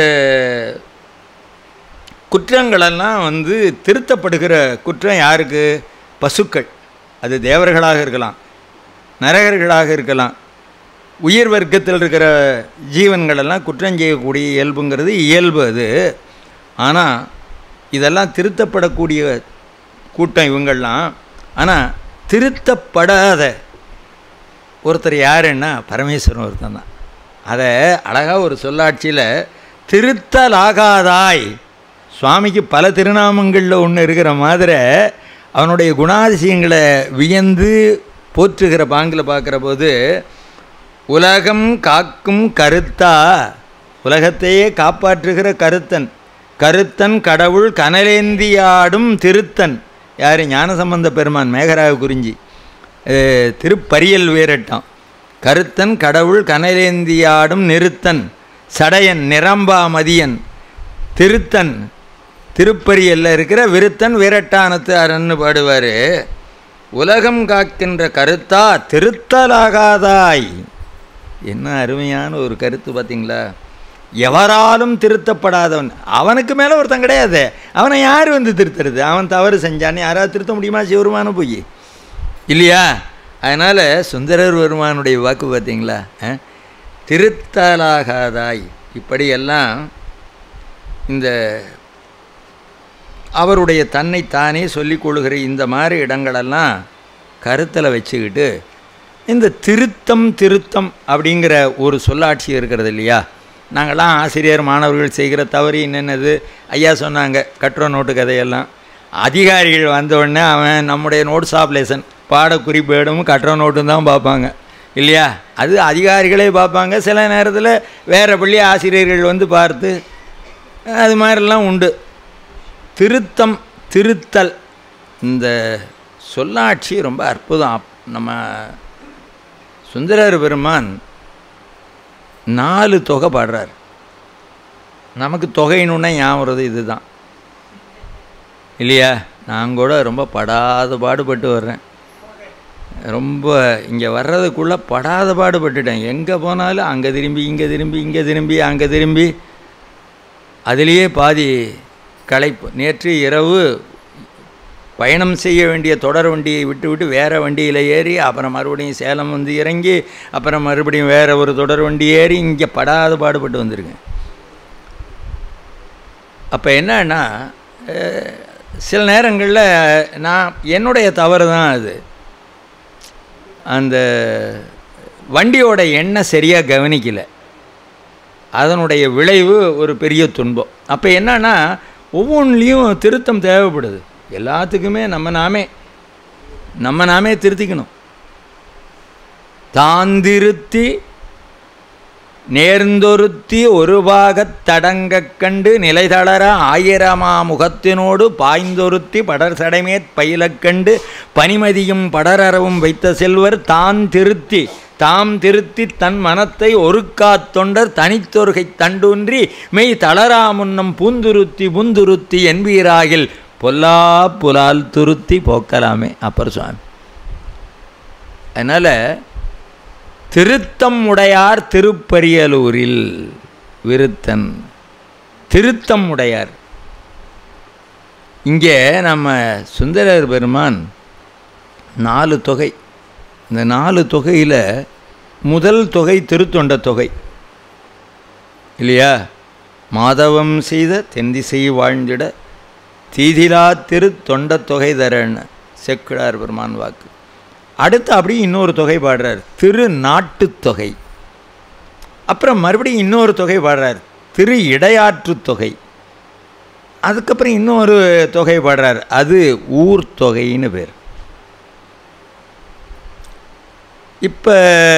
குற்றங்களெல்லாம் வந்து திருத்தப்படுகிற குற்றம் யாருக்கு பசுக்கள் அது தேவர்களாக இருக்கலாம் நரகர்களாக இருக்கலாம் உயிர் வர்க்கத்தில் இருக்கிற ஜீவன்களெல்லாம் குற்றம் செய்யக்கூடிய இயல்புங்கிறது இயல்பு அது ஆனால் இதெல்லாம் திருத்தப்படக்கூடிய கூட்டம் இவங்கள்லாம் ஆனால் திருத்தப்படாத ஒருத்தர் யாருன்னா பரமேஸ்வரன் ஒருத்தன் தான் அதை அழகாக ஒரு சொல்லாட்சியில் திருத்தலாகாதாய் சுவாமிக்கு பல திருநாமங்களில் ஒன்று இருக்கிற மாதிரி அவனுடைய குணாதிசயங்களை வியந்து போற்றுகிற பாங்கில் பார்க்குற போது உலகம் காக்கும் கருத்தா உலகத்தையே காப்பாற்றுகிற கருத்தன் கருத்தன் கடவுள் கனலேந்தியாடும் திருத்தன் யார் ஞானசம்பந்த பெருமான் மேகராக குறிஞ்சி திருப்பரியல் வேரட்டம் கருத்தன் கடவுள் கனலேந்தியாடும் நிறுத்தன் சடையன் நிரம்பா மதியன் திருத்தன் திருப்பரியல்ல இருக்கிற விருத்தன் வீரட்டானத்து அரன்னு பாடுவார் உலகம் காக்கின்ற கருத்தா திருத்தலாகாதாய் என்ன அருமையான ஒரு கருத்து பார்த்தீங்களா எவராலும் திருத்தப்படாதவன் அவனுக்கு மேலே ஒருத்தன் கிடையாது அவனை யார் வந்து திருத்துறது அவன் தவறு செஞ்சான்னு யாராவது திருத்த முடியுமா சிவருமான போய் இல்லையா அதனால் சுந்தரர் வருமானுடைய வாக்கு பார்த்தீங்களா திருத்தலாகாதாய் இப்படியெல்லாம் இந்த அவருடைய தன்னை தானே சொல்லிக் கொள்கிற இந்த மாதிரி இடங்களெல்லாம் கருத்தில் வச்சுக்கிட்டு இந்த திருத்தம் திருத்தம் அப்படிங்கிற ஒரு சொல்லாட்சி இருக்கிறது இல்லையா நாங்கள்லாம் ஆசிரியர் மாணவர்கள் செய்கிற தவறு என்னென்னது ஐயா சொன்னாங்க கட்டுற நோட்டு கதையெல்லாம் அதிகாரிகள் வந்தவுடனே அவன் நம்முடைய நோட்ஸ் ஆஃப் லெசன் பாடக்குறிப்பேடும் கட்டுற நோட்டும் தான் பார்ப்பாங்க இல்லையா அது அதிகாரிகளே பார்ப்பாங்க சில நேரத்தில் வேறு பள்ளி ஆசிரியர்கள் வந்து பார்த்து அது மாதிரிலாம் உண்டு திருத்தம் திருத்தல் இந்த சொல்லாட்சி ரொம்ப அற்புதம் நம்ம சுந்தரர் பெருமான் நாலு தொகை பாடுறார் நமக்கு தொகைன்னு ஞாபகம் இது தான் இல்லையா நான் கூட ரொம்ப படாத பாடுபட்டு வர்றேன் ரொம்ப இங்கே வர்றதுக்குள்ளே படாத பாடுபட்டுட்டேன் எங்கே போனாலும் அங்கே திரும்பி இங்கே திரும்பி இங்கே திரும்பி அங்கே திரும்பி அதிலேயே பாதி களைப்பு நேற்று இரவு பயணம் செய்ய வேண்டிய தொடர் வண்டியை விட்டு விட்டு வேறு வண்டியில் ஏறி அப்புறம் மறுபடியும் சேலம் வந்து இறங்கி அப்புறம் மறுபடியும் வேறு ஒரு தொடர் வண்டி ஏறி இங்கே படாத பாடுபட்டு வந்திருக்கேன் அப்போ என்னன்னா சில நேரங்களில் நான் என்னுடைய தவறு தான் அது அந்த வண்டியோட எண்ணெய் சரியாக கவனிக்கலை அதனுடைய விளைவு ஒரு பெரிய துன்பம் அப்போ என்னன்னா ஒவ்வொன்றுலேயும் திருத்தம் தேவைப்படுது எல்லாத்துக்குமே நம்ம நாமே நம்ம நாமே திருத்திக்கணும் தாந்திருத்தி நேர்ந்தொருத்தி ஒரு பாகத் தடங்கக் கண்டு நிலைதளர ஆயிரமா முகத்தினோடு பாய்ந்தொருத்தி படர் சடைமேற் பயிலக் கண்டு பனிமதியும் படரறவும் வைத்த செல்வர் தான் திருத்தி தாம் திருத்தி தன் மனத்தை ஒருக்காத் தொண்டர் தனித்தொருகை தண்டூன்றி மெய் தளரா முன்னம் பூந்துருத்தி புந்துருத்தி என்பீராகில் பொல்லா புலால் துருத்தி போக்கலாமே அப்பர் சுவாமி அதனால் திருத்தம் உடையார் திருப்பரியலூரில் விருத்தன் திருத்தம் உடையார் இங்கே நம்ம சுந்தரர் பெருமான் நாலு தொகை இந்த நாலு தொகையில் முதல் தொகை திருத்தொண்ட தொகை இல்லையா மாதவம் செய்த தென்திசை வாழ்ந்திட தீதிலா திரு தொண்ட தொகை தரன்னு செக்குடார் பெருமான் வாக்கு அடுத்து அப்படியே இன்னொரு தொகை பாடுறார் திரு நாட்டுத் தொகை அப்புறம் மறுபடியும் இன்னொரு தொகை பாடுறார் திரு இடையாற்று தொகை அதுக்கப்புறம் இன்னொரு தொகை பாடுறார் அது ஊர் தொகைன்னு பேர் இப்போ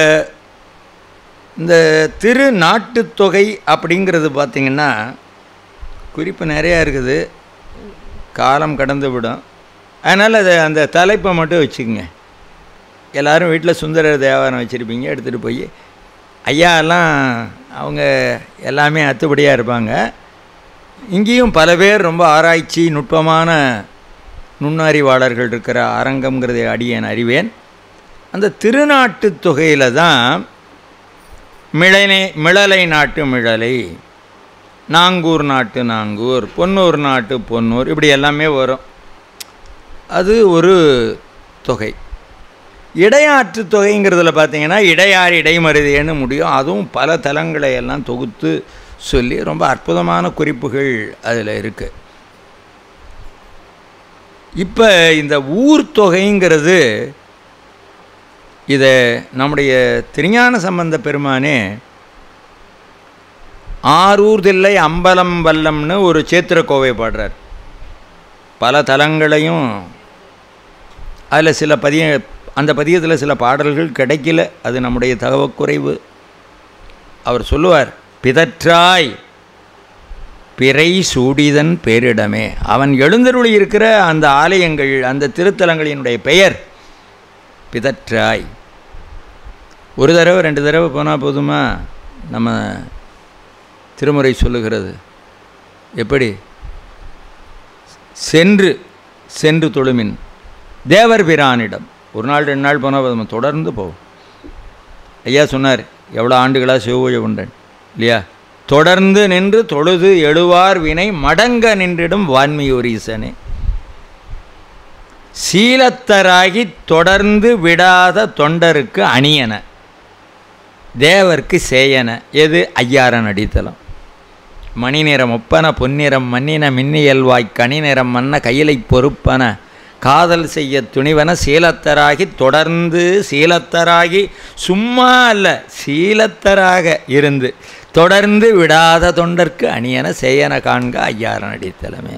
இந்த திரு நாட்டுத் தொகை அப்படிங்கிறது பார்த்திங்கன்னா குறிப்பு நிறையா இருக்குது காலம் கடந்து விடும் அதனால் அதை அந்த தலைப்பை மட்டும் வச்சுக்கோங்க எல்லோரும் வீட்டில் சுந்தரர் தேவாரம் வச்சுருப்பீங்க எடுத்துகிட்டு போய் ஐயா எல்லாம் அவங்க எல்லாமே அத்துப்படியாக இருப்பாங்க இங்கேயும் பல பேர் ரொம்ப ஆராய்ச்சி நுட்பமான நுண்ணறிவாளர்கள் இருக்கிற அரங்கம்ங்கிறதை அடியேன் அறிவேன் அந்த திருநாட்டுத் தொகையில் தான் மிளனை மிளலை நாட்டு மிளலை நாங்கூர் நாட்டு நாங்கூர் பொன்னூர் நாட்டு பொன்னூர் இப்படி எல்லாமே வரும் அது ஒரு தொகை இடையாற்று தொகைங்கிறதுல பார்த்தீங்கன்னா இடையாறு இடைமருதேன்னு முடியும் அதுவும் பல தலங்களை எல்லாம் தொகுத்து சொல்லி ரொம்ப அற்புதமான குறிப்புகள் அதில் இருக்குது இப்போ இந்த ஊர் தொகைங்கிறது இதை நம்முடைய திருஞான சம்பந்த பெருமானே ஆரூர் தில்லை அம்பலம் வல்லம்னு ஒரு சேத்திரக்கோவை பாடுறார் பல தலங்களையும் அதில் சில பதிய அந்த பதியத்தில் சில பாடல்கள் கிடைக்கல அது நம்முடைய தகவக்குறைவு அவர் சொல்லுவார் பிதற்றாய் பிறை சூடிதன் பேரிடமே அவன் எழுந்தருளி இருக்கிற அந்த ஆலயங்கள் அந்த திருத்தலங்களினுடைய பெயர் பிதற்றாய் ஒரு தடவை ரெண்டு தடவை போனால் போதுமா நம்ம திருமுறை சொல்லுகிறது எப்படி சென்று சென்று தொழுமின் தேவர் பிரானிடம் ஒரு நாள் ரெண்டு நாள் போனால் நம்ம தொடர்ந்து போவோம் ஐயா சொன்னார் எவ்வளோ ஆண்டுகளாக சிவபூஜை உண்டன் இல்லையா தொடர்ந்து நின்று தொழுது எழுவார் வினை மடங்க நின்றிடும் வான்மியூர் ஈசனே சீலத்தராகி தொடர்ந்து விடாத தொண்டருக்கு அணியன தேவர்க்கு சேயன எது ஐயாரன் அடித்தலம் மணி நிறம் ஒப்பன பொன்னிறம் மன்னின மின்னியல்வாய் கனி நிறம் மன்ன கையிலை பொறுப்பன காதல் செய்ய துணிவன சீலத்தராகி தொடர்ந்து சீலத்தராகி சும்மா அல்ல சீலத்தராக இருந்து தொடர்ந்து விடாத தொண்டர்க்கு அணியன செய்யன காண்க ஐயாரன் அடித்தலமே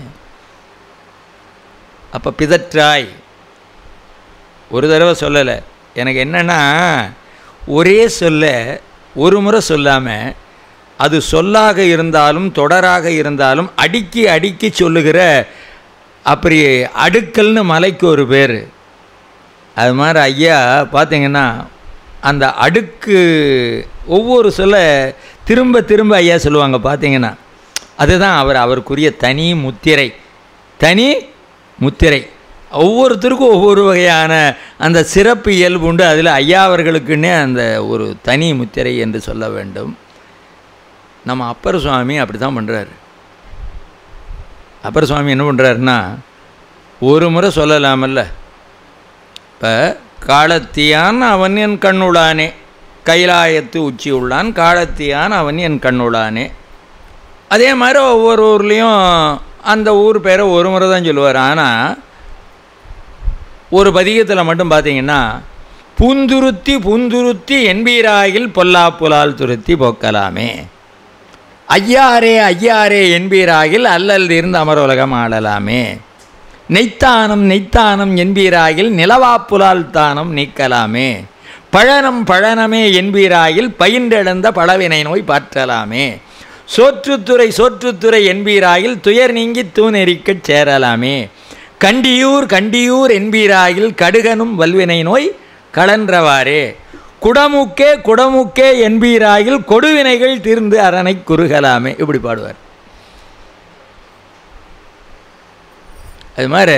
அப்போ பிதற்றாய் ஒரு தடவை சொல்லலை எனக்கு என்னென்னா ஒரே சொல்ல ஒரு முறை சொல்லாமல் அது சொல்லாக இருந்தாலும் தொடராக இருந்தாலும் அடுக்கி அடுக்கி சொல்லுகிற அப்படி அடுக்கல்னு மலைக்கு ஒரு பேர் அது மாதிரி ஐயா பார்த்தீங்கன்னா அந்த அடுக்கு ஒவ்வொரு சொல்ல திரும்ப திரும்ப ஐயா சொல்லுவாங்க பார்த்தீங்கன்னா அதுதான் அவர் அவருக்குரிய தனி முத்திரை தனி முத்திரை ஒவ்வொருத்தருக்கும் ஒவ்வொரு வகையான அந்த சிறப்பு இயல்பு உண்டு அதில் ஐயா அவர்களுக்குன்னே அந்த ஒரு தனி முத்திரை என்று சொல்ல வேண்டும் நம்ம அப்பர் சுவாமி அப்படி தான் பண்ணுறாரு அப்பர் சுவாமி என்ன பண்ணுறாருன்னா ஒரு முறை சொல்லலாமல்ல இப்போ காலத்தியான் அவன் என் கண்ணுளானே கைலாயத்து உச்சி உள்ளான் காலத்தியான் அவன் என் கண்ணுளானே அதே மாதிரி ஒவ்வொரு ஊர்லேயும் அந்த ஊர் பேரை ஒரு முறை தான் சொல்லுவார் ஆனால் ஒரு பதிகத்தில் மட்டும் பார்த்தீங்கன்னா பூந்துருத்தி பூந்துருத்தி என்பீராயில் பொல்லா புலால் துருத்தி போக்கலாமே ஐயாரே ஐயாரே என்பீராகில் அல்லல் இருந்து அமரோலகம் ஆளலாமே நெய்த்தானம் நெய்த்தானம் என்பீராகில் நிலவாப்புலால் தானம் நீக்கலாமே பழனம் பழனமே என்பீராகில் பயின்றெழுந்த பழவினை நோய் பாற்றலாமே சோற்றுத்துறை சோற்றுத்துறை என்பீராகில் துயர் நீங்கி தூணெறிக்கச் சேரலாமே கண்டியூர் கண்டியூர் என்பீராகில் கடுகனும் வல்வினை நோய் கலன்றவாறே குடமுக்கே குடமுக்கே என்பீராகில் கொடுவினைகள் தீர்ந்து அரணை குறுகலாமே இப்படி பாடுவார் அது மாதிரி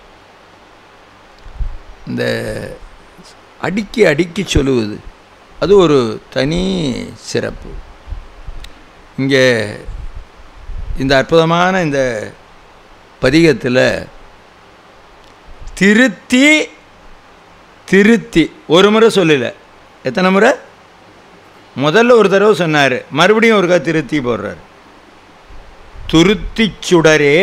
இந்த அடுக்கி அடுக்கி சொல்லுவது அது ஒரு தனி சிறப்பு இங்கே இந்த அற்புதமான இந்த பதிகத்தில் திருத்தி திருத்தி ஒரு முறை சொல்லலை எத்தனை முறை முதல்ல ஒரு தடவை சொன்னார் மறுபடியும் ஒருக்கா திருத்தி போடுறார் துருத்தி சுடரே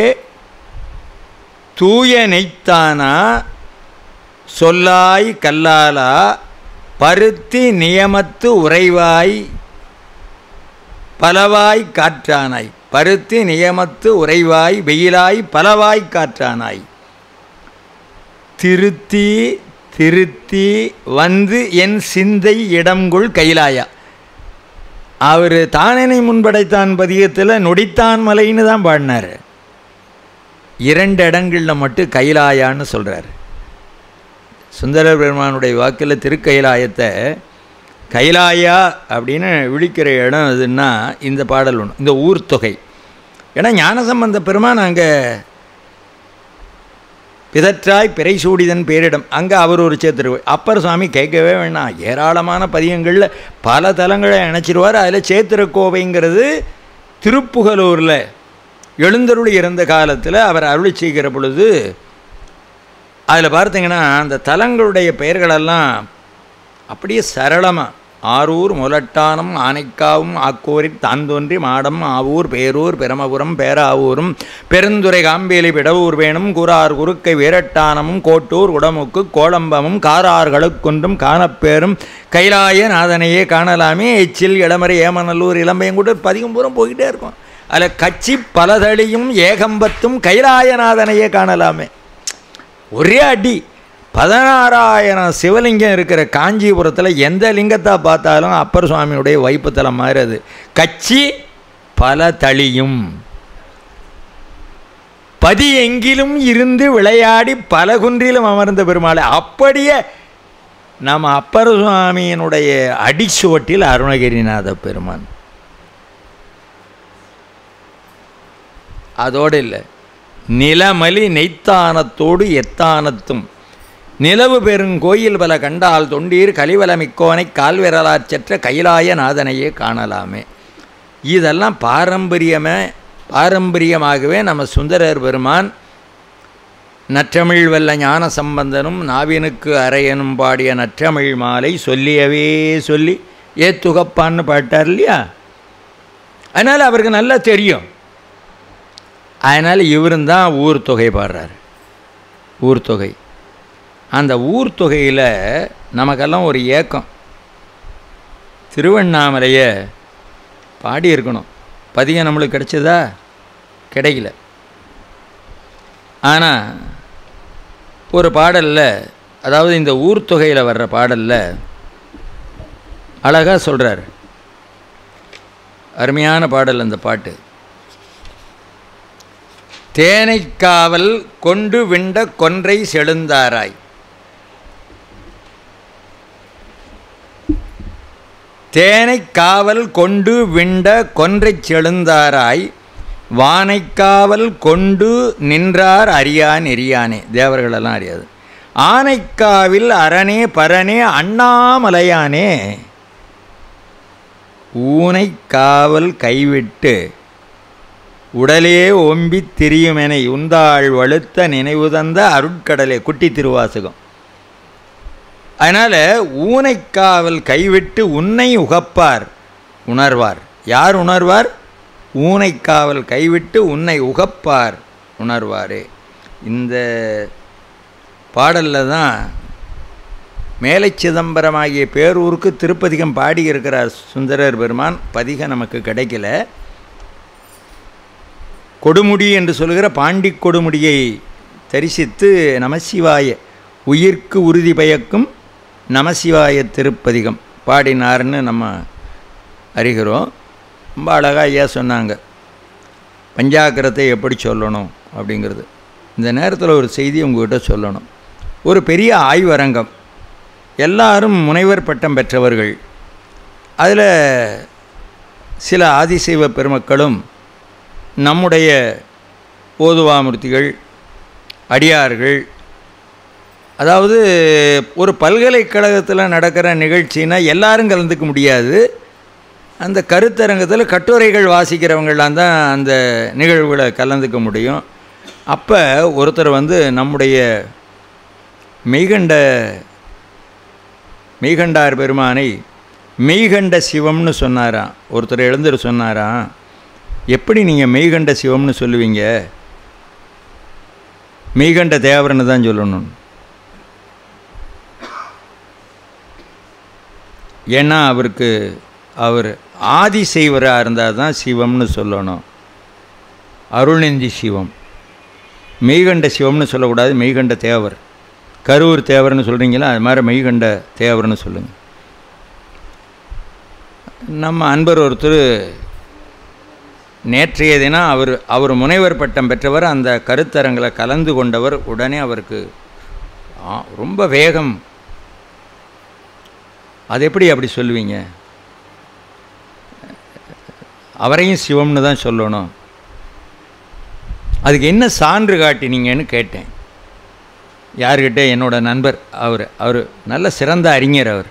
தூய நெய்த்தானா சொல்லாய் கல்லாலா பருத்தி நியமத்து உறைவாய் பலவாய் காற்றானாய் பருத்தி நியமத்து உறைவாய் வெயிலாய் பலவாய் காற்றானாய் திருத்தி திருத்தி வந்து என் சிந்தை இடம்குள் கைலாயா அவர் தானனை முன்படைத்தான் பதியத்தில் நொடித்தான் மலைன்னு தான் பாடினார் இரண்டு இடங்களில் மட்டும் கைலாயான்னு சொல்கிறார் சுந்தர பெருமானுடைய வாக்கில் திருக்கைலாயத்தை கைலாயா அப்படின்னு விழிக்கிற இடம் எதுன்னா இந்த பாடல் ஒன்று இந்த ஊர் தொகை ஏன்னா ஞானசம்பந்த பெருமான் அங்கே பிதற்றாய் பிறை சூடிதன் பேரிடம் அங்கே அவர் ஒரு சேத்திரு அப்பர் சுவாமி கேட்கவே வேணாம் ஏராளமான பதியங்களில் பல தலங்களை இணைச்சிருவார் அதில் சேத்திரக்கோவைங்கிறது திருப்புகலூரில் எழுந்தருள் இருந்த காலத்தில் அவர் அருளி செய்கிற பொழுது அதில் பார்த்தீங்கன்னா அந்த தலங்களுடைய பெயர்களெல்லாம் அப்படியே சரளமாக ஆரூர் முலட்டானம் ஆனைக்காவும் ஆக்கோரி தான் தோன்றி மாடம் ஆவூர் பேரூர் பெரமபுரம் பேராவூரும் பெருந்துரை காம்பேலி பிடவூர் வேணும் கூறார் குறுக்கை வீரட்டானமும் கோட்டூர் உடமுக்கு கோளம்பமும் காரார்களுக்குன்றும் காணப்பேரும் கைலாய நாதனையே காணலாமே எச்சில் இளமறை ஏமநல்லூர் இளம்பையும் கூட பதிகம் பூரம் போய்கிட்டே இருக்கும் அதில் கட்சி பலதளியும் ஏகம்பத்தும் கைலாயநாதனையே காணலாமே ஒரே அடி பதினாறாயிரம் சிவலிங்கம் இருக்கிற காஞ்சிபுரத்தில் எந்த லிங்கத்தை பார்த்தாலும் அப்பர் சுவாமியுடைய வைப்புத்தலம் மாதிரி அது கட்சி பல தளியும் பதி எங்கிலும் இருந்து விளையாடி பல குன்றிலும் அமர்ந்த பெருமாளை அப்படியே நம்ம அப்பர் சுவாமியினுடைய அடிச்சுவட்டில் அருணகிரிநாத பெருமான் அதோடு இல்லை நிலமலி நெய்த்தானத்தோடு எத்தானத்தும் நிலவு பெருங்கோயில் பல கண்டால் தொண்டீர் கலிவலமிக்கோனை கால்விரலாற் செற்ற கைலாய நாதனையே காணலாமே இதெல்லாம் பாரம்பரியமே பாரம்பரியமாகவே நம்ம சுந்தரர் பெருமான் நற்றமிழ் வெல்ல ஞான சம்பந்தனும் நாவினுக்கு அரையனும் பாடிய நற்றமிழ் மாலை சொல்லியவே சொல்லி ஏத்துகப்பான்னு பாட்டார் இல்லையா அதனால் அவருக்கு நல்லா தெரியும் அதனால் இவரும் தான் ஊர் தொகை பாடுறார் ஊர் தொகை அந்த ஊர் தொகையில் நமக்கெல்லாம் ஒரு ஏக்கம் திருவண்ணாமலையை பாடியிருக்கணும் பதிகம் நம்மளுக்கு கிடைச்சதா கிடைக்கல ஆனால் ஒரு பாடலில் அதாவது இந்த ஊர் தொகையில் வர்ற பாடலில் அழகாக சொல்கிறார் அருமையான பாடல் அந்த பாட்டு தேனைக்காவல் கொண்டு விண்ட கொன்றை செழுந்தாராய் தேனைக்காவல் கொண்டு விண்ட கொன்றைச் செழுந்தாராய் வானைக்காவல் கொண்டு நின்றார் அறியான் எரியானே தேவர்களெல்லாம் அறியாது ஆனைக்காவில் அரணே பரணே அண்ணாமலையானே ஊனை காவல் கைவிட்டு உடலே ஒம்பித் திரியுமெனை உந்தாள் வலுத்த நினைவு தந்த அருட்கடலே குட்டி திருவாசகம் அதனால் ஊனைக்காவல் கைவிட்டு உன்னை உகப்பார் உணர்வார் யார் உணர்வார் ஊனைக்காவல் கைவிட்டு உன்னை உகப்பார் உணர்வாரே இந்த பாடலில் தான் மேலை சிதம்பரம் ஆகிய பேரூருக்கு திருப்பதிகம் பாடியிருக்கிறார் சுந்தரர் பெருமான் பதிகம் நமக்கு கிடைக்கல கொடுமுடி என்று சொல்கிற பாண்டி கொடுமுடியை தரிசித்து நமசிவாய உயிர்க்கு உறுதி பயக்கும் நமசிவாய திருப்பதிகம் பாடினார்னு நம்ம அறிகிறோம் ரொம்ப அழகாக ஐயா சொன்னாங்க பஞ்சாக்கிரத்தை எப்படி சொல்லணும் அப்படிங்கிறது இந்த நேரத்தில் ஒரு செய்தி உங்கள்கிட்ட சொல்லணும் ஒரு பெரிய ஆய்வரங்கம் எல்லாரும் முனைவர் பட்டம் பெற்றவர்கள் அதில் சில ஆதிசைவ பெருமக்களும் நம்முடைய ஓதுவாமூர்த்திகள் அடியார்கள் அதாவது ஒரு பல்கலைக்கழகத்தில் நடக்கிற நிகழ்ச்சினா எல்லாரும் கலந்துக்க முடியாது அந்த கருத்தரங்கத்தில் கட்டுரைகள் வாசிக்கிறவங்களாம் தான் அந்த நிகழ்வுகளை கலந்துக்க முடியும் அப்போ ஒருத்தர் வந்து நம்முடைய மெய்கண்ட மெய்கண்டார் பெருமானை மெய்கண்ட சிவம்னு சொன்னாராம் ஒருத்தர் எழுந்துரு சொன்னாராம் எப்படி நீங்கள் மெய்கண்ட சிவம்னு சொல்லுவீங்க மெய்கண்ட தேவரன்னு தான் சொல்லணும் ஏன்னா அவருக்கு அவர் ஆதி செய்வராக இருந்தால் தான் சிவம்னு சொல்லணும் அருள்நெஞ்சி சிவம் மெய்கண்ட சிவம்னு சொல்லக்கூடாது மெய்கண்ட தேவர் கரூர் தேவர்னு சொல்கிறீங்களா அது மாதிரி மெய்கண்ட தேவர்னு சொல்லுங்கள் நம்ம அன்பர் ஒருத்தர் நேற்றைய தினம் அவர் அவர் முனைவர் பட்டம் பெற்றவர் அந்த கருத்தரங்கில் கலந்து கொண்டவர் உடனே அவருக்கு ஆ, ரொம்ப வேகம் அது எப்படி அப்படி சொல்லுவீங்க அவரையும் சிவம்னு தான் சொல்லணும் அதுக்கு என்ன சான்று காட்டினீங்கன்னு கேட்டேன் யார்கிட்ட என்னோட நண்பர் அவர் அவர் நல்ல சிறந்த அறிஞர் அவர்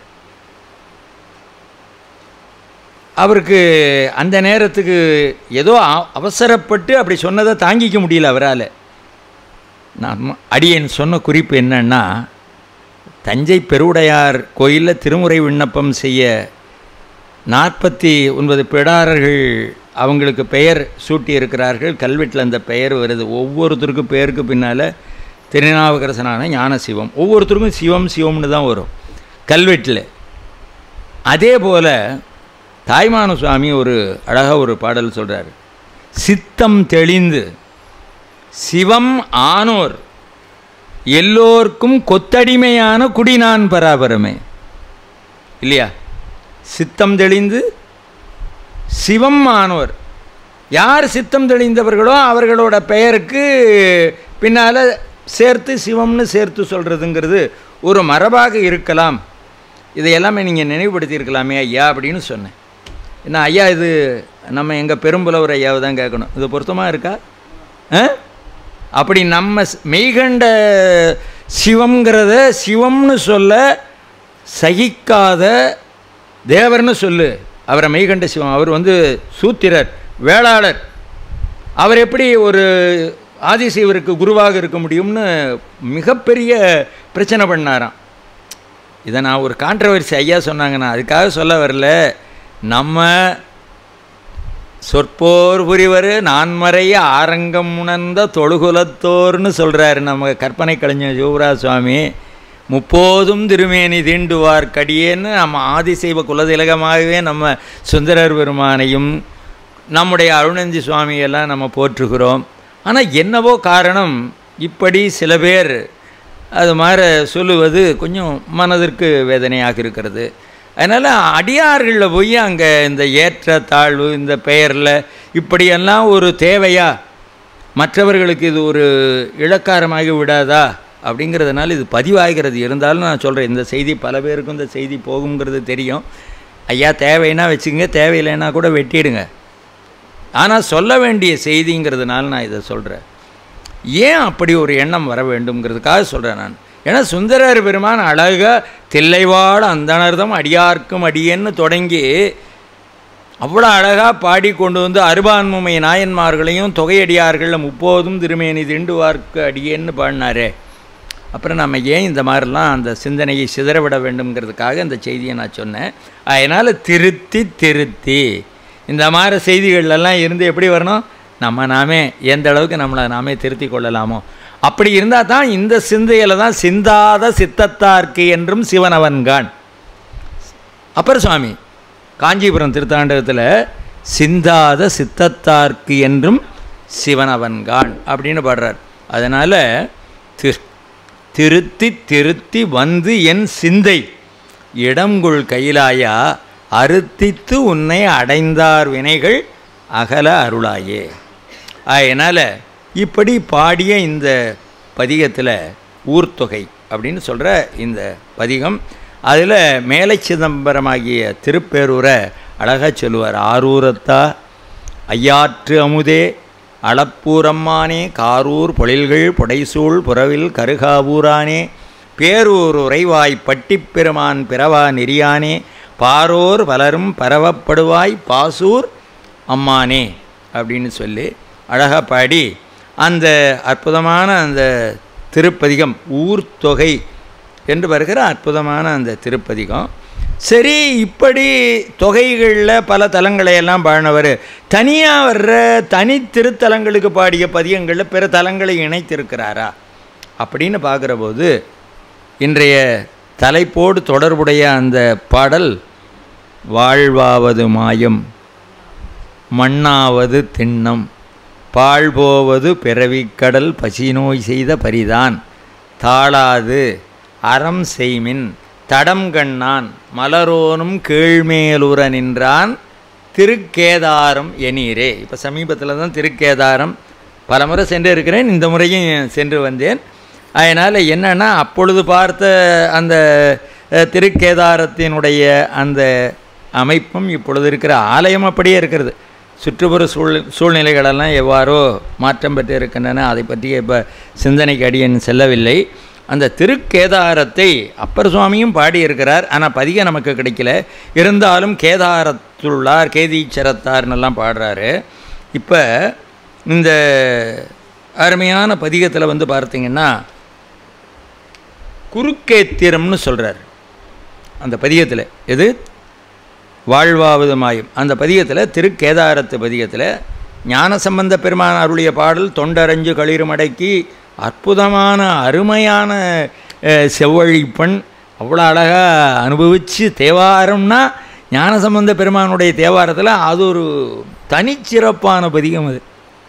அவருக்கு அந்த நேரத்துக்கு ஏதோ அ- அவசரப்பட்டு அப்படி சொன்னதை தாங்கிக்க முடியல அவரால் நம்ம அடியேன் சொன்ன குறிப்பு என்னன்னா தஞ்சை பெருவுடையார் கோயிலில் திருமுறை விண்ணப்பம் செய்ய நாற்பத்தி ஒன்பது பிடாரர்கள் அவங்களுக்கு பெயர் சூட்டி இருக்கிறார்கள் கல்வெட்டில் அந்த பெயர் வருது ஒவ்வொருத்தருக்கும் பெயருக்கு பின்னால் திருநாவுக்கரசனான ஞானசிவம் ஒவ்வொருத்தருக்கும் சிவம் சிவம்னு தான் வரும் கல்வெட்டில் அதே போல் தாய்மான சுவாமி ஒரு அழகாக ஒரு பாடல் சொல்கிறார் சித்தம் தெளிந்து சிவம் ஆனோர் எல்லோர்க்கும் கொத்தடிமையான குடிநான் பராபரமே இல்லையா சித்தம் தெளிந்து சிவம் ஆனோர் யார் சித்தம் தெளிந்தவர்களோ அவர்களோட பெயருக்கு பின்னால் சேர்த்து சிவம்னு சேர்த்து சொல்கிறதுங்கிறது ஒரு மரபாக இருக்கலாம் இதை எல்லாமே நீங்கள் நினைவுபடுத்தியிருக்கலாமே ஐயா அப்படின்னு சொன்னேன் என்ன ஐயா இது நம்ம எங்கள் பெரும்புலவர் ஐயாவை தான் கேட்கணும் இது பொருத்தமாக இருக்கா ஆ அப்படி நம்ம ஸ்- மெய்கண்ட சிவம்ங்கிறத சிவம்னு சொல்ல சகிக்காத தேவர்னு சொல்லு அவரை மெய்கண்ட சிவம் அவர் வந்து சூத்திரர் வேளாளர் அவர் எப்படி ஒரு ஆதிசைவருக்கு குருவாக இருக்க முடியும்னு மிகப்பெரிய பிரச்சனை பண்ணாராம் இதை நான் ஒரு கான்ட்ரவர்சி ஐயா சொன்னாங்க நான் அதுக்காக சொல்ல வரல நம்ம சொற்போர் புரிவர் நான்மறைய ஆரங்கம் உணர்ந்த தொழுகுலத்தோர்னு சொல்கிறாரு நம்ம கற்பனை கலைஞர் சிவபுரா சுவாமி முப்போதும் திருமேனி தீண்டுவார் கடியேன்னு நம்ம ஆதிசைவ குலதிலகமாகவே நம்ம சுந்தரர் பெருமானையும் நம்முடைய அருணஞ்சி சுவாமியெல்லாம் நம்ம போற்றுகிறோம் ஆனால் என்னவோ காரணம் இப்படி சில பேர் அது மாதிரி சொல்லுவது கொஞ்சம் மனதிற்கு வேதனையாக இருக்கிறது அதனால் அடியார்களில் போய் அங்கே இந்த ஏற்ற தாழ்வு இந்த பெயரில் இப்படியெல்லாம் ஒரு தேவையா மற்றவர்களுக்கு இது ஒரு இழக்காரமாகி விடாதா அப்படிங்கிறதுனால இது பதிவாகிறது இருந்தாலும் நான் சொல்கிறேன் இந்த செய்தி பல பேருக்கும் இந்த செய்தி போகுங்கிறது தெரியும் ஐயா தேவைன்னா வச்சுங்க தேவையில்லைன்னா கூட வெட்டிடுங்க ஆனால் சொல்ல வேண்டிய செய்திங்கிறதுனால நான் இதை சொல்கிறேன் ஏன் அப்படி ஒரு எண்ணம் வர வேண்டும்ங்கிறதுக்காக சொல்கிறேன் நான் ஏன்னா சுந்தரர் பெருமான் அழகாக தில்லைவாழ அந்தனர்தம் அடியார்க்கும் அடியேன்னு தொடங்கி அவ்வளோ அழகாக பாடி கொண்டு வந்து அருபான்முமை நாயன்மார்களையும் தொகையடியார்களில் முப்போதும் திருமேனி திண்டுவார்க்கு அடியேன்னு பாடினாரே அப்புறம் நம்ம ஏன் இந்த மாதிரிலாம் அந்த சிந்தனையை சிதறவிட வேண்டும்ங்கிறதுக்காக இந்த செய்தியை நான் சொன்னேன் அதனால் திருத்தி திருத்தி இந்த மாதிரி செய்திகள்லாம் இருந்து எப்படி வரணும் நம்ம நாமே எந்த அளவுக்கு நம்மளை நாமே திருத்தி கொள்ளலாமோ அப்படி இருந்தால் தான் இந்த சிந்தையில் தான் சிந்தாத சித்தத்தார்க்கு என்றும் சிவனவன்கான் அப்பர் சுவாமி காஞ்சிபுரம் திருத்தாண்டகத்தில் சிந்தாத சித்தத்தார்க்கு என்றும் சிவனவன்கான் அப்படின்னு பாடுறார் அதனால் திரு திருத்தி திருத்தி வந்து என் சிந்தை இடம்கொள் கையிலாயா அறுத்தித்து உன்னை அடைந்தார் வினைகள் அகல அருளாயே அதனால் இப்படி பாடிய இந்த பதிகத்தில் ஊர்த்தொகை அப்படின்னு சொல்கிற இந்த பதிகம் அதில் மேலை சிதம்பரமாகிய திருப்பேரூரை அழகாக சொல்லுவார் ஆரூரத்தா ஐயாற்று அமுதே அளப்பூரம்மானே காரூர் பொழில்கள் புடைசூழ் புறவில் கருகாவூரானே பேரூர் உறைவாய் பட்டிப்பெருமான் பிறவா நெறியானே பாரோர் பலரும் பரவப்படுவாய் பாசூர் அம்மானே அப்படின்னு சொல்லி அழகாக பாடி அந்த அற்புதமான அந்த திருப்பதிகம் ஊர்த்தொகை என்று வருகிற அற்புதமான அந்த திருப்பதிகம் சரி இப்படி தொகைகளில் பல தலங்களை எல்லாம் பாடினவர் தனியாக வர்ற தனி திருத்தலங்களுக்கு பாடிய பதியங்களில் பிற தலங்களை இணைத்திருக்கிறாரா அப்படின்னு பார்க்குற போது இன்றைய தலைப்போடு தொடர்புடைய அந்த பாடல் வாழ்வாவது மாயம் மண்ணாவது திண்ணம் பாழ்போவது பிறவிக்கடல் பசிநோய் செய்த பரிதான் தாளாது அறம் செய்மின் தடம் கண்ணான் மலரோனும் கீழ்மேலுற நின்றான் திருக்கேதாரம் எனீரே இப்போ சமீபத்தில் தான் திருக்கேதாரம் பல முறை சென்று இருக்கிறேன் இந்த முறையும் சென்று வந்தேன் அதனால் என்னென்னா அப்பொழுது பார்த்த அந்த அஹ், திருக்கேதாரத்தினுடைய அந்த அமைப்பும் இப்பொழுது இருக்கிற ஆலயம் அப்படியே இருக்கிறது சுற்றுப்புற சூழ் சூழ்நிலைகளெல்லாம் எவ்வாறோ மாற்றம் பெற்று இருக்கின்றன அதை பற்றிய இப்போ சிந்தனைக்கு அடியேன் செல்லவில்லை அந்த திருக்கேதாரத்தை அப்பர் சுவாமியும் பாடியிருக்கிறார் ஆனால் பதிக நமக்கு கிடைக்கல இருந்தாலும் கேதாரத்துள்ளார் கேதீச்சரத்தார்னெல்லாம் பாடுறாரு இப்போ இந்த அருமையான பதிகத்தில் வந்து பார்த்தீங்கன்னா குறுக்கேத்திரம்னு சொல்கிறார் அந்த பதிகத்தில் எது வாழ்வாவது மாயும் அந்த பதிகத்தில் திருக்கேதாரத்து பதிகத்தில் ஞானசம்பந்த பெருமான் அருளிய பாடல் தொண்டரஞ்சு களிருமடக்கி அற்புதமான அருமையான அஹ், செவ்வழிப்பெண் அவ்வளோ அழகாக அனுபவித்து தேவாரம்னா ஞானசம்பந்த பெருமானுடைய தேவாரத்தில் அது ஒரு தனிச்சிறப்பான பதிகம் அது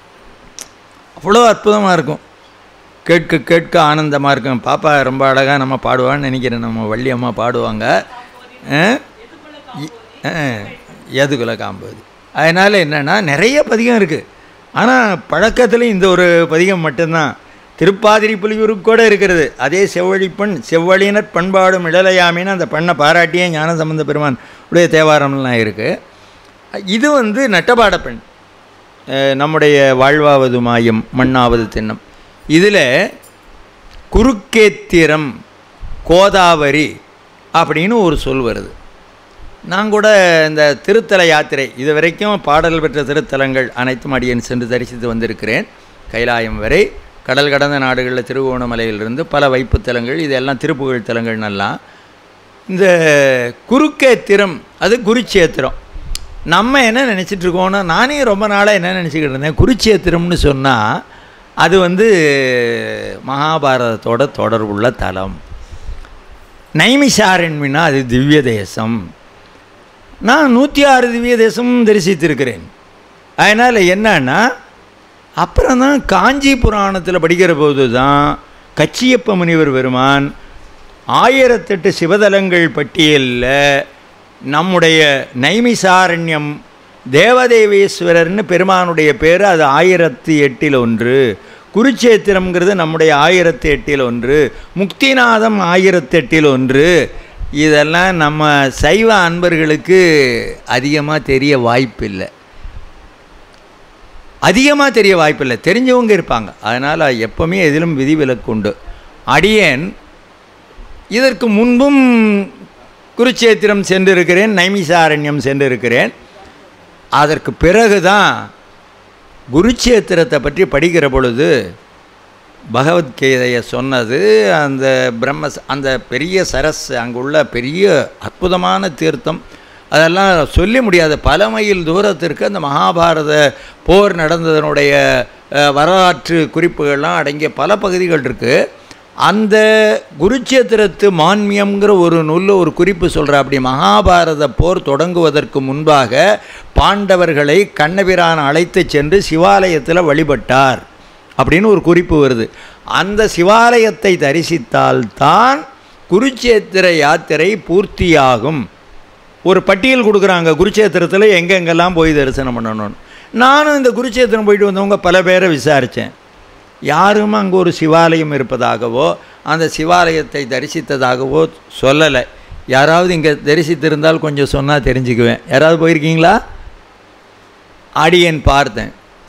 அவ்வளோ அற்புதமாக இருக்கும் கேட்க கேட்க ஆனந்தமாக இருக்கும் பாப்பா ரொம்ப அழகாக நம்ம பாடுவான்னு நினைக்கிறேன் நம்ம வள்ளி அம்மா பாடுவாங்க அஹ்? இ- அஹ், எதுகுல காம்பது அதனால் என்னென்னா நிறைய பதிகம் இருக்குது ஆனால் பழக்கத்தில் இந்த ஒரு பதிகம் மட்டும்தான் திருப்பாதிரி புலியூருக்கு கூட இருக்கிறது அதே செவ்வழிப்பெண் செவ்வழியினர் பண்பாடும் இளலையாமின்னு அந்த பெண்ணை பாராட்டியே ஞான சம்பந்த பெருமான் உடைய தேவாரம்லாம் இருக்குது இது வந்து நட்டபாட பெண் அஹ் நம்முடைய வாழ்வாவது மாயம் மண்ணாவது திண்ணம் இதில் குறுக்கேத்திரம் கோதாவரி அப்படின்னு ஒரு சொல் வருது நான் கூட இந்த திருத்தல யாத்திரை இது வரைக்கும் பாடல் பெற்ற திருத்தலங்கள் அனைத்தும் அடியேன் சென்று தரிசித்து வந்திருக்கிறேன் கைலாயம் வரை கடல் கடந்த நாடுகளில் திருவோணமலையிலிருந்து பல வைப்புத்தலங்கள் இதெல்லாம் திருப்புகழ் தலங்கள்னெல்லாம் இந்த குறுக்கேத்திரம் அது குருச்சேத்திரம் நம்ம என்ன நினச்சிட்டு இருக்கோம்னா நானே ரொம்ப நாளாக என்ன நினச்சிக்கிட்டு இருந்தேன் குருச்சேத்திரம்னு சொன்னால் அது வந்து மகாபாரதத்தோட தொடர்புள்ள தலம் நைமிஷாரண்மினா அது திவ்ய தேசம் நான் நூற்றி ஆறு திவ்ய தேசமும் தரிசித்திருக்கிறேன் அதனால் என்னன்னா அப்புறம் தான் காஞ்சி புராணத்தில் படிக்கிற போது தான் கச்சியப்ப முனிவர் பெருமான் ஆயிரத்தெட்டு சிவதலங்கள் பட்டியலில் நம்முடைய நைமிசாரண்யம் தேவதேவேஸ்வரர்னு பெருமானுடைய பேர் அது ஆயிரத்தி எட்டில் ஒன்று குருச்சேத்திரம்ங்கிறது நம்முடைய ஆயிரத்தி எட்டில் ஒன்று முக்திநாதம் ஆயிரத்தி எட்டில் ஒன்று இதெல்லாம் நம்ம சைவ அன்பர்களுக்கு அதிகமாக தெரிய வாய்ப்பில்லை அதிகமாக தெரிய வாய்ப்பில்லை தெரிஞ்சவங்க இருப்பாங்க அதனால் எப்போவுமே எதிலும் விதிவிலக்கு உண்டு அடியேன் இதற்கு முன்பும் குருச்சேத்திரம் சென்றிருக்கிறேன் நைமிசாரண்யம் சென்றிருக்கிறேன் அதற்கு பிறகு தான் குருச்சேத்திரத்தை பற்றி படிக்கிற பொழுது பகவத்கீதையை சொன்னது அந்த பிரம்ம அந்த பெரிய சரஸ் அங்குள்ள பெரிய அற்புதமான தீர்த்தம் அதெல்லாம் சொல்லி முடியாத பல மைல் தூரத்திற்கு அந்த மகாபாரத போர் நடந்ததனுடைய அஹ், வரலாற்று குறிப்புகள்லாம் அடங்கிய பல பகுதிகள் இருக்குது அந்த குருச்சேத்திரத்து மான்மியம்ங்கிற ஒரு நூலில் ஒரு குறிப்பு சொல்கிற அப்படி மகாபாரத போர் தொடங்குவதற்கு முன்பாக பாண்டவர்களை கண்ணபிரான் அழைத்து சென்று சிவாலயத்தில் வழிபட்டார் அப்படின்னு ஒரு குறிப்பு வருது அந்த சிவாலயத்தை தரிசித்தால்தான் குருச்சேத்திர யாத்திரை பூர்த்தியாகும் ஒரு பட்டியல் கொடுக்குறாங்க குருச்சேத்திரத்தில் எங்கெங்கெல்லாம் போய் தரிசனம் பண்ணணும்னு நானும் இந்த குருச்சேத்திரம் போயிட்டு வந்தவங்க பல பேரை விசாரித்தேன் யாரும் அங்கே ஒரு சிவாலயம் இருப்பதாகவோ அந்த சிவாலயத்தை தரிசித்ததாகவோ சொல்லலை யாராவது இங்கே தரிசித்திருந்தால் கொஞ்சம் சொன்னால் தெரிஞ்சுக்குவேன் யாராவது போயிருக்கீங்களா அடியேன் பார்த்தேன்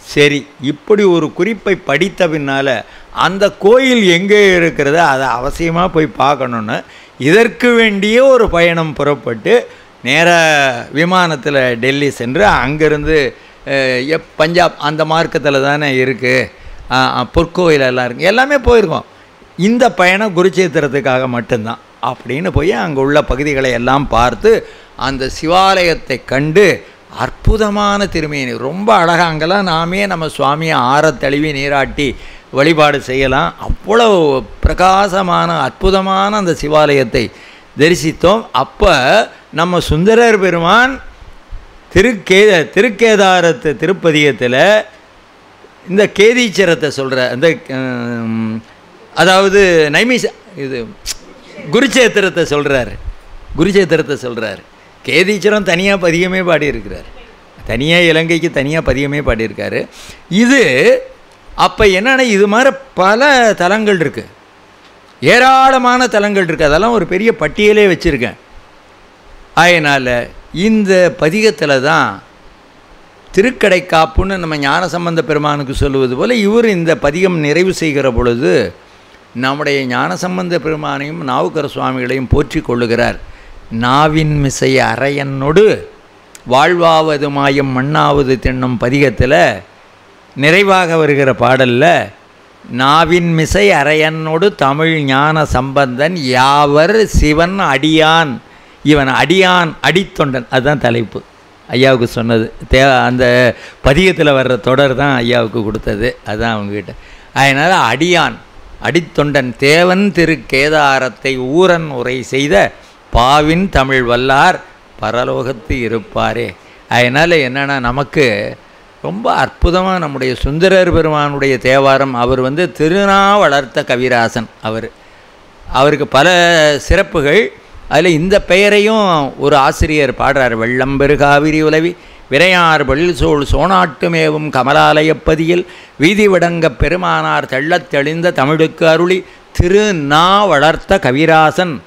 சரி இப்படி ஒரு குறிப்பை படித்த பின்னால் அந்த கோயில் எங்கே இருக்கிறது அதை அவசியமாக போய் பார்க்கணுன்னு இதற்கு வேண்டிய ஒரு பயணம் புறப்பட்டு நேராக விமானத்தில் டெல்லி சென்று அங்கேருந்து எப் பஞ்சாப் அந்த மார்க்கத்தில் தானே இருக்குது பொற்கோயில் எல்லாம் இருக்குது எல்லாமே போயிருக்கோம் இந்த பயணம் குருச்சேத்திரத்துக்காக மட்டும்தான் அப்படின்னு போய் அங்கே உள்ள பகுதிகளை எல்லாம் பார்த்து அந்த சிவாலயத்தை கண்டு அற்புதமான திருமேனி ரொம்ப அழகாக அங்கெல்லாம் நாமே நம்ம சுவாமியை ஆற தழுவி நீராட்டி வழிபாடு செய்யலாம் அவ்வளோ பிரகாசமான அற்புதமான அந்த சிவாலயத்தை தரிசித்தோம் அப்போ நம்ம சுந்தரர் பெருமான் திருக்கே திருக்கேதாரத்து திருப்பதியத்தில் இந்த கேதீச்சரத்தை சொல்கிற அந்த ஹம், அதாவது நைமிஷ இது குருச்சேத்திரத்தை சொல்கிறாரு குருச்சேத்திரத்தை சொல்கிறாரு கேதீச்சரம் தனியாக பதிகமே பாடியிருக்கிறார் தனியாக இலங்கைக்கு தனியாக பதிகமே பாடியிருக்காரு இது அப்போ என்னென்னா இது மாதிரி பல தலங்கள் இருக்குது ஏராளமான தலங்கள் இருக்குது அதெல்லாம் ஒரு பெரிய பட்டியலே வச்சுருக்கேன் அதனால் இந்த பதிகத்தில் தான் திருக்கடைக்காப்புன்னு நம்ம ஞானசம்பந்த பெருமானுக்கு சொல்லுவது போல் இவர் இந்த பதிகம் நிறைவு செய்கிற பொழுது நம்முடைய ஞானசம்பந்த பெருமானையும் நாவுக்கர சுவாமிகளையும் போற்றி கொள்ளுகிறார் நாவின் மிசை அரையனொடு வாழ்வாவது மாயம் மண்ணாவது தின்னும் பதிகத்தில் நிறைவாக வருகிற பாடலில் நாவின் மிசை அரையனோடு தமிழ் ஞான சம்பந்தன் யாவர் சிவன் அடியான் இவன் அடியான் அடித்தொண்டன் அதுதான் தலைப்பு ஐயாவுக்கு சொன்னது தே அந்த பதிகத்தில் வர்ற தொடர் தான் ஐயாவுக்கு கொடுத்தது அதுதான் அவங்ககிட்ட அதனால் அடியான் அடித்தொண்டன் தேவன் திரு கேதாரத்தை ஊரன் உரை செய்த பாவின் தமிழ் வல்லார் பரலோகத்து இருப்பாரே அதனால் என்னென்னா நமக்கு ரொம்ப அற்புதமாக நம்முடைய சுந்தரர் பெருமானுடைய தேவாரம் அவர் வந்து திருநா வளர்த்த கவிராசன் அவர் அவருக்கு பல சிறப்புகள் அதில் இந்த பெயரையும் ஒரு ஆசிரியர் பாடுறார் வெள்ளம்பெருகாவிரி உலவி விரையார் வெள் சோழ் சோனாட்டுமேவும் கமலாலயப்பதியில் வீதி விடங்க பெருமானார் தெள்ளத் தெளிந்த தமிழுக்கு அருளி திரு நா வளர்த்த கவிராசன்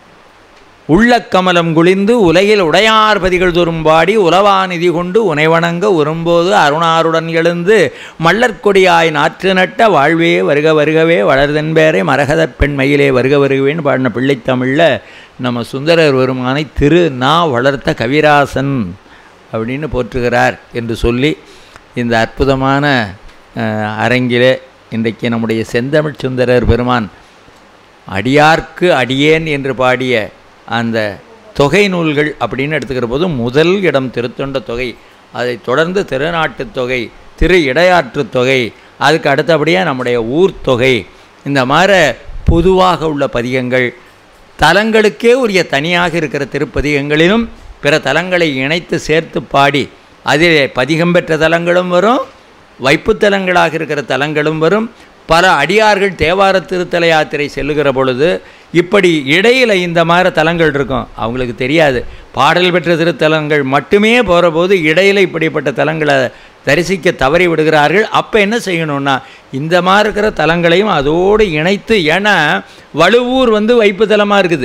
உள்ளக்கமலம் குளிந்து உலகில் உடையார் பதிகள் துரும்பாடி உலவாநிதி கொண்டு உனைவணங்க உரும்போது அருணாருடன் எழுந்து மல்லற்கொடியாய் நாற்று நட்ட வாழ்வே வருக வருகவே வளர்தென்பேரை மரகதப் பெண்மையிலே வருக வருகவேன்னு பாடின பிள்ளைத்தமிழில் நம்ம சுந்தரர் பெருமானை திரு நா வளர்த்த கவிராசன் அப்படின்னு போற்றுகிறார் என்று சொல்லி இந்த அற்புதமான அஹ், அரங்கிலே இன்றைக்கு நம்முடைய செந்தமிழ் சுந்தரர் பெருமான் அடியார்க்கு அடியேன் என்று பாடிய அந்த தொகை நூல்கள் அப்படின்னு எடுத்துக்கிற போது முதல் இடம் திருத்தொண்ட தொகை அதைத் தொடர்ந்து திருநாட்டுத் தொகை திரு இடையாற்றுத் தொகை அதுக்கு அடுத்தபடியாக நம்முடைய ஊர் தொகை இந்த மாதிரி பொதுவாக உள்ள பதிகங்கள் தலங்களுக்கே உரிய தனியாக இருக்கிற திருப்பதிகங்களிலும் பிற தலங்களை இணைத்து சேர்த்து பாடி அதிலே பதிகம் பெற்ற தலங்களும் வரும் வைப்புத்தலங்களாக இருக்கிற தலங்களும் வரும் பல அடியார்கள் தேவார திருத்தல யாத்திரை செல்லுகிற பொழுது இப்படி இடையில் இந்த மாதிரி தலங்கள் இருக்கும் அவங்களுக்கு தெரியாது பாடல் பெற்ற திருத்தலங்கள் மட்டுமே போகிற போது இடையில் இப்படிப்பட்ட தலங்களை தரிசிக்க தவறி விடுகிறார்கள் அப்போ என்ன செய்யணும்னா இந்த மாதிரி இருக்கிற தலங்களையும் அதோடு இணைத்து ஏன்னா வலுவூர் வந்து வைப்பு தலமாக இருக்குது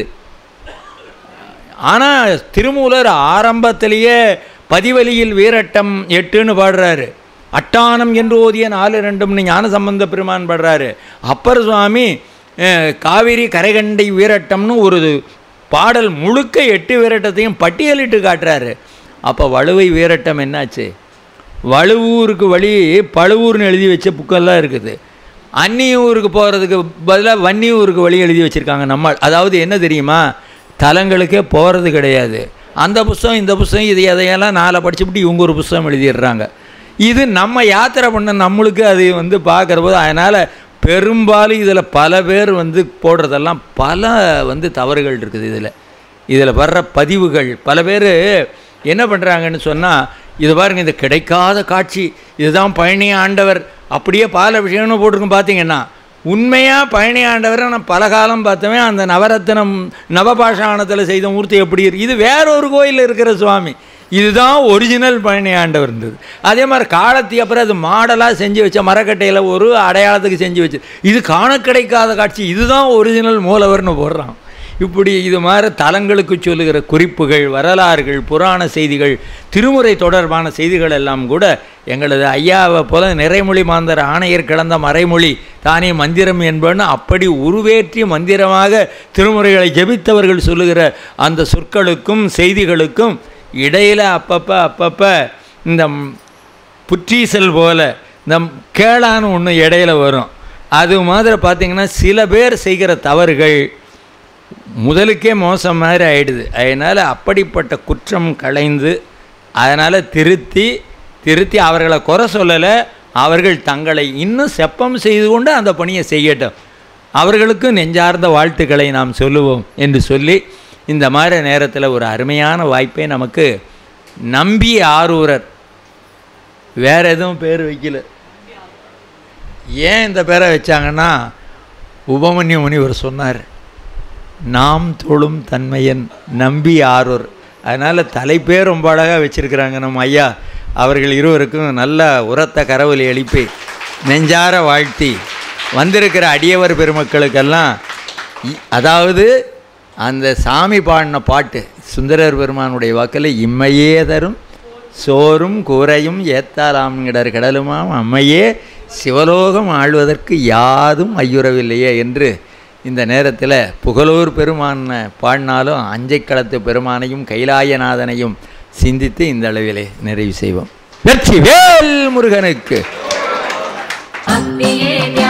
ஆனால் திருமூலர் ஆரம்பத்திலேயே பதிவலியில் வீரட்டம் எட்டுன்னு பாடுறாரு அட்டானம் என்று ஓதிய நாலு ரெண்டும்னு ஞான சம்பந்த பெருமான் பாடுறாரு அப்பர் சுவாமி அஹ், காவிரி கரைகண்டை வீரட்டம்னு ஒரு பாடல் முழுக்க எட்டு வீரட்டத்தையும் பட்டியலிட்டு காட்டுறாரு அப்போ வலுவை வீரட்டம் என்னாச்சு வலுவூருக்கு வழி பழுவூர்னு எழுதி வச்ச புக்கெல்லாம் இருக்குது அன்னியூருக்கு போகிறதுக்கு பதிலாக வன்னியூருக்கு வழி எழுதி வச்சுருக்காங்க நம்ம அதாவது என்ன தெரியுமா தலங்களுக்கே போகிறது கிடையாது அந்த புஸ்தகம் இந்த புஸ்தகம் இது எதையெல்லாம் நாளை படிச்சுவிட்டு இவங்க ஒரு புஸ்தகம் எழுதிடுறாங்க இது நம்ம யாத்திரை பண்ண நம்மளுக்கு அது வந்து பார்க்குற போது அதனால் பெரும்பாலும் இதில் பல பேர் வந்து போடுறதெல்லாம் பல வந்து தவறுகள் இருக்குது இதில் இதில் வர்ற பதிவுகள் பல பேர் என்ன பண்ணுறாங்கன்னு சொன்னால் இது பாருங்க இது கிடைக்காத காட்சி இதுதான் பழனி ஆண்டவர் அப்படியே பால விஷயம்னு போட்டிருக்கும் பார்த்தீங்கன்னா உண்மையாக பழனி ஆண்டவரை நான் பல காலம் பார்த்தவன் அந்த நவரத்னம் நவபாஷாணத்தில் செய்த மூர்த்தி எப்படி இருக்கு இது வேற ஒரு கோயில் இருக்கிற சுவாமி இதுதான் ஒரிஜினல் பழனி ஆண்டவர் இருந்தது அதே மாதிரி காலத்தி அப்புறம் அது மாடலாக செஞ்சு வச்ச மரக்கட்டையில் ஒரு அடையாளத்துக்கு செஞ்சு வச்சு இது காண கிடைக்காத காட்சி இதுதான் ஒரிஜினல் மூலவர்னு போடுறான் இப்படி இது மாதிரி தலங்களுக்கு சொல்லுகிற குறிப்புகள் வரலாறுகள் புராண செய்திகள் திருமுறை தொடர்பான செய்திகள் எல்லாம் கூட எங்களது ஐயாவை போல நிறைமொழி மாந்தர் ஆணையர் கிடந்த மறைமொழி தானே மந்திரம் என்பன்னு அப்படி உருவேற்றி மந்திரமாக திருமுறைகளை ஜெபித்தவர்கள் சொல்லுகிற அந்த சொற்களுக்கும் செய்திகளுக்கும் இடையில் அப்பப்போ அப்பப்போ இந்த புற்றீசல் போல இந்த கேளான்னு ஒன்று இடையில வரும் அது மாதிரி பார்த்திங்கன்னா சில பேர் செய்கிற தவறுகள் முதலுக்கே மோசம் மாதிரி ஆயிடுது அதனால் அப்படிப்பட்ட குற்றம் களைந்து அதனால் திருத்தி திருத்தி அவர்களை குறை சொல்லலை அவர்கள் தங்களை இன்னும் செப்பம் செய்து கொண்டு அந்த பணியை செய்யட்டும் அவர்களுக்கும் நெஞ்சார்ந்த வாழ்த்துக்களை நாம் சொல்லுவோம் என்று சொல்லி இந்த மாதிரி நேரத்தில் ஒரு அருமையான வாய்ப்பை நமக்கு நம்பி ஆரூரர் வேற எதுவும் பேர் வைக்கல ஏன் இந்த பேரை வச்சாங்கன்னா உபமன்யு முனிவர் சொன்னார் நாம் தொழும் தன்மையன் நம்பி ஆரூர் அதனால் தலைப்பே ரொம்ப அழகாக வச்சுருக்கிறாங்க நம்ம ஐயா அவர்கள் இருவருக்கும் நல்ல உரத்த கரவொலி எழுப்பி நெஞ்சார வாழ்த்தி வந்திருக்கிற அடியவர் பெருமக்களுக்கெல்லாம் இ- அதாவது அந்த சாமி பாடின பாட்டு சுந்தரர் பெருமானுடைய வாக்கில் இம்மையே தரும் சோறும் கூரையும் ஏத்தாலாம்கிடர் கடலுமாம் அம்மையே சிவலோகம் ஆழ்வதற்கு யாதும் ஐயுறவில்லையே என்று இந்த நேரத்தில் புகழூர் பெருமான பாடினாலும் அஞ்சைக்களத்து பெருமானையும் கைலாயநாதனையும் சிந்தித்து இந்த அளவிலே நிறைவு செய்வோம் வெற்றி வேல் முருகனுக்கு பக்தியே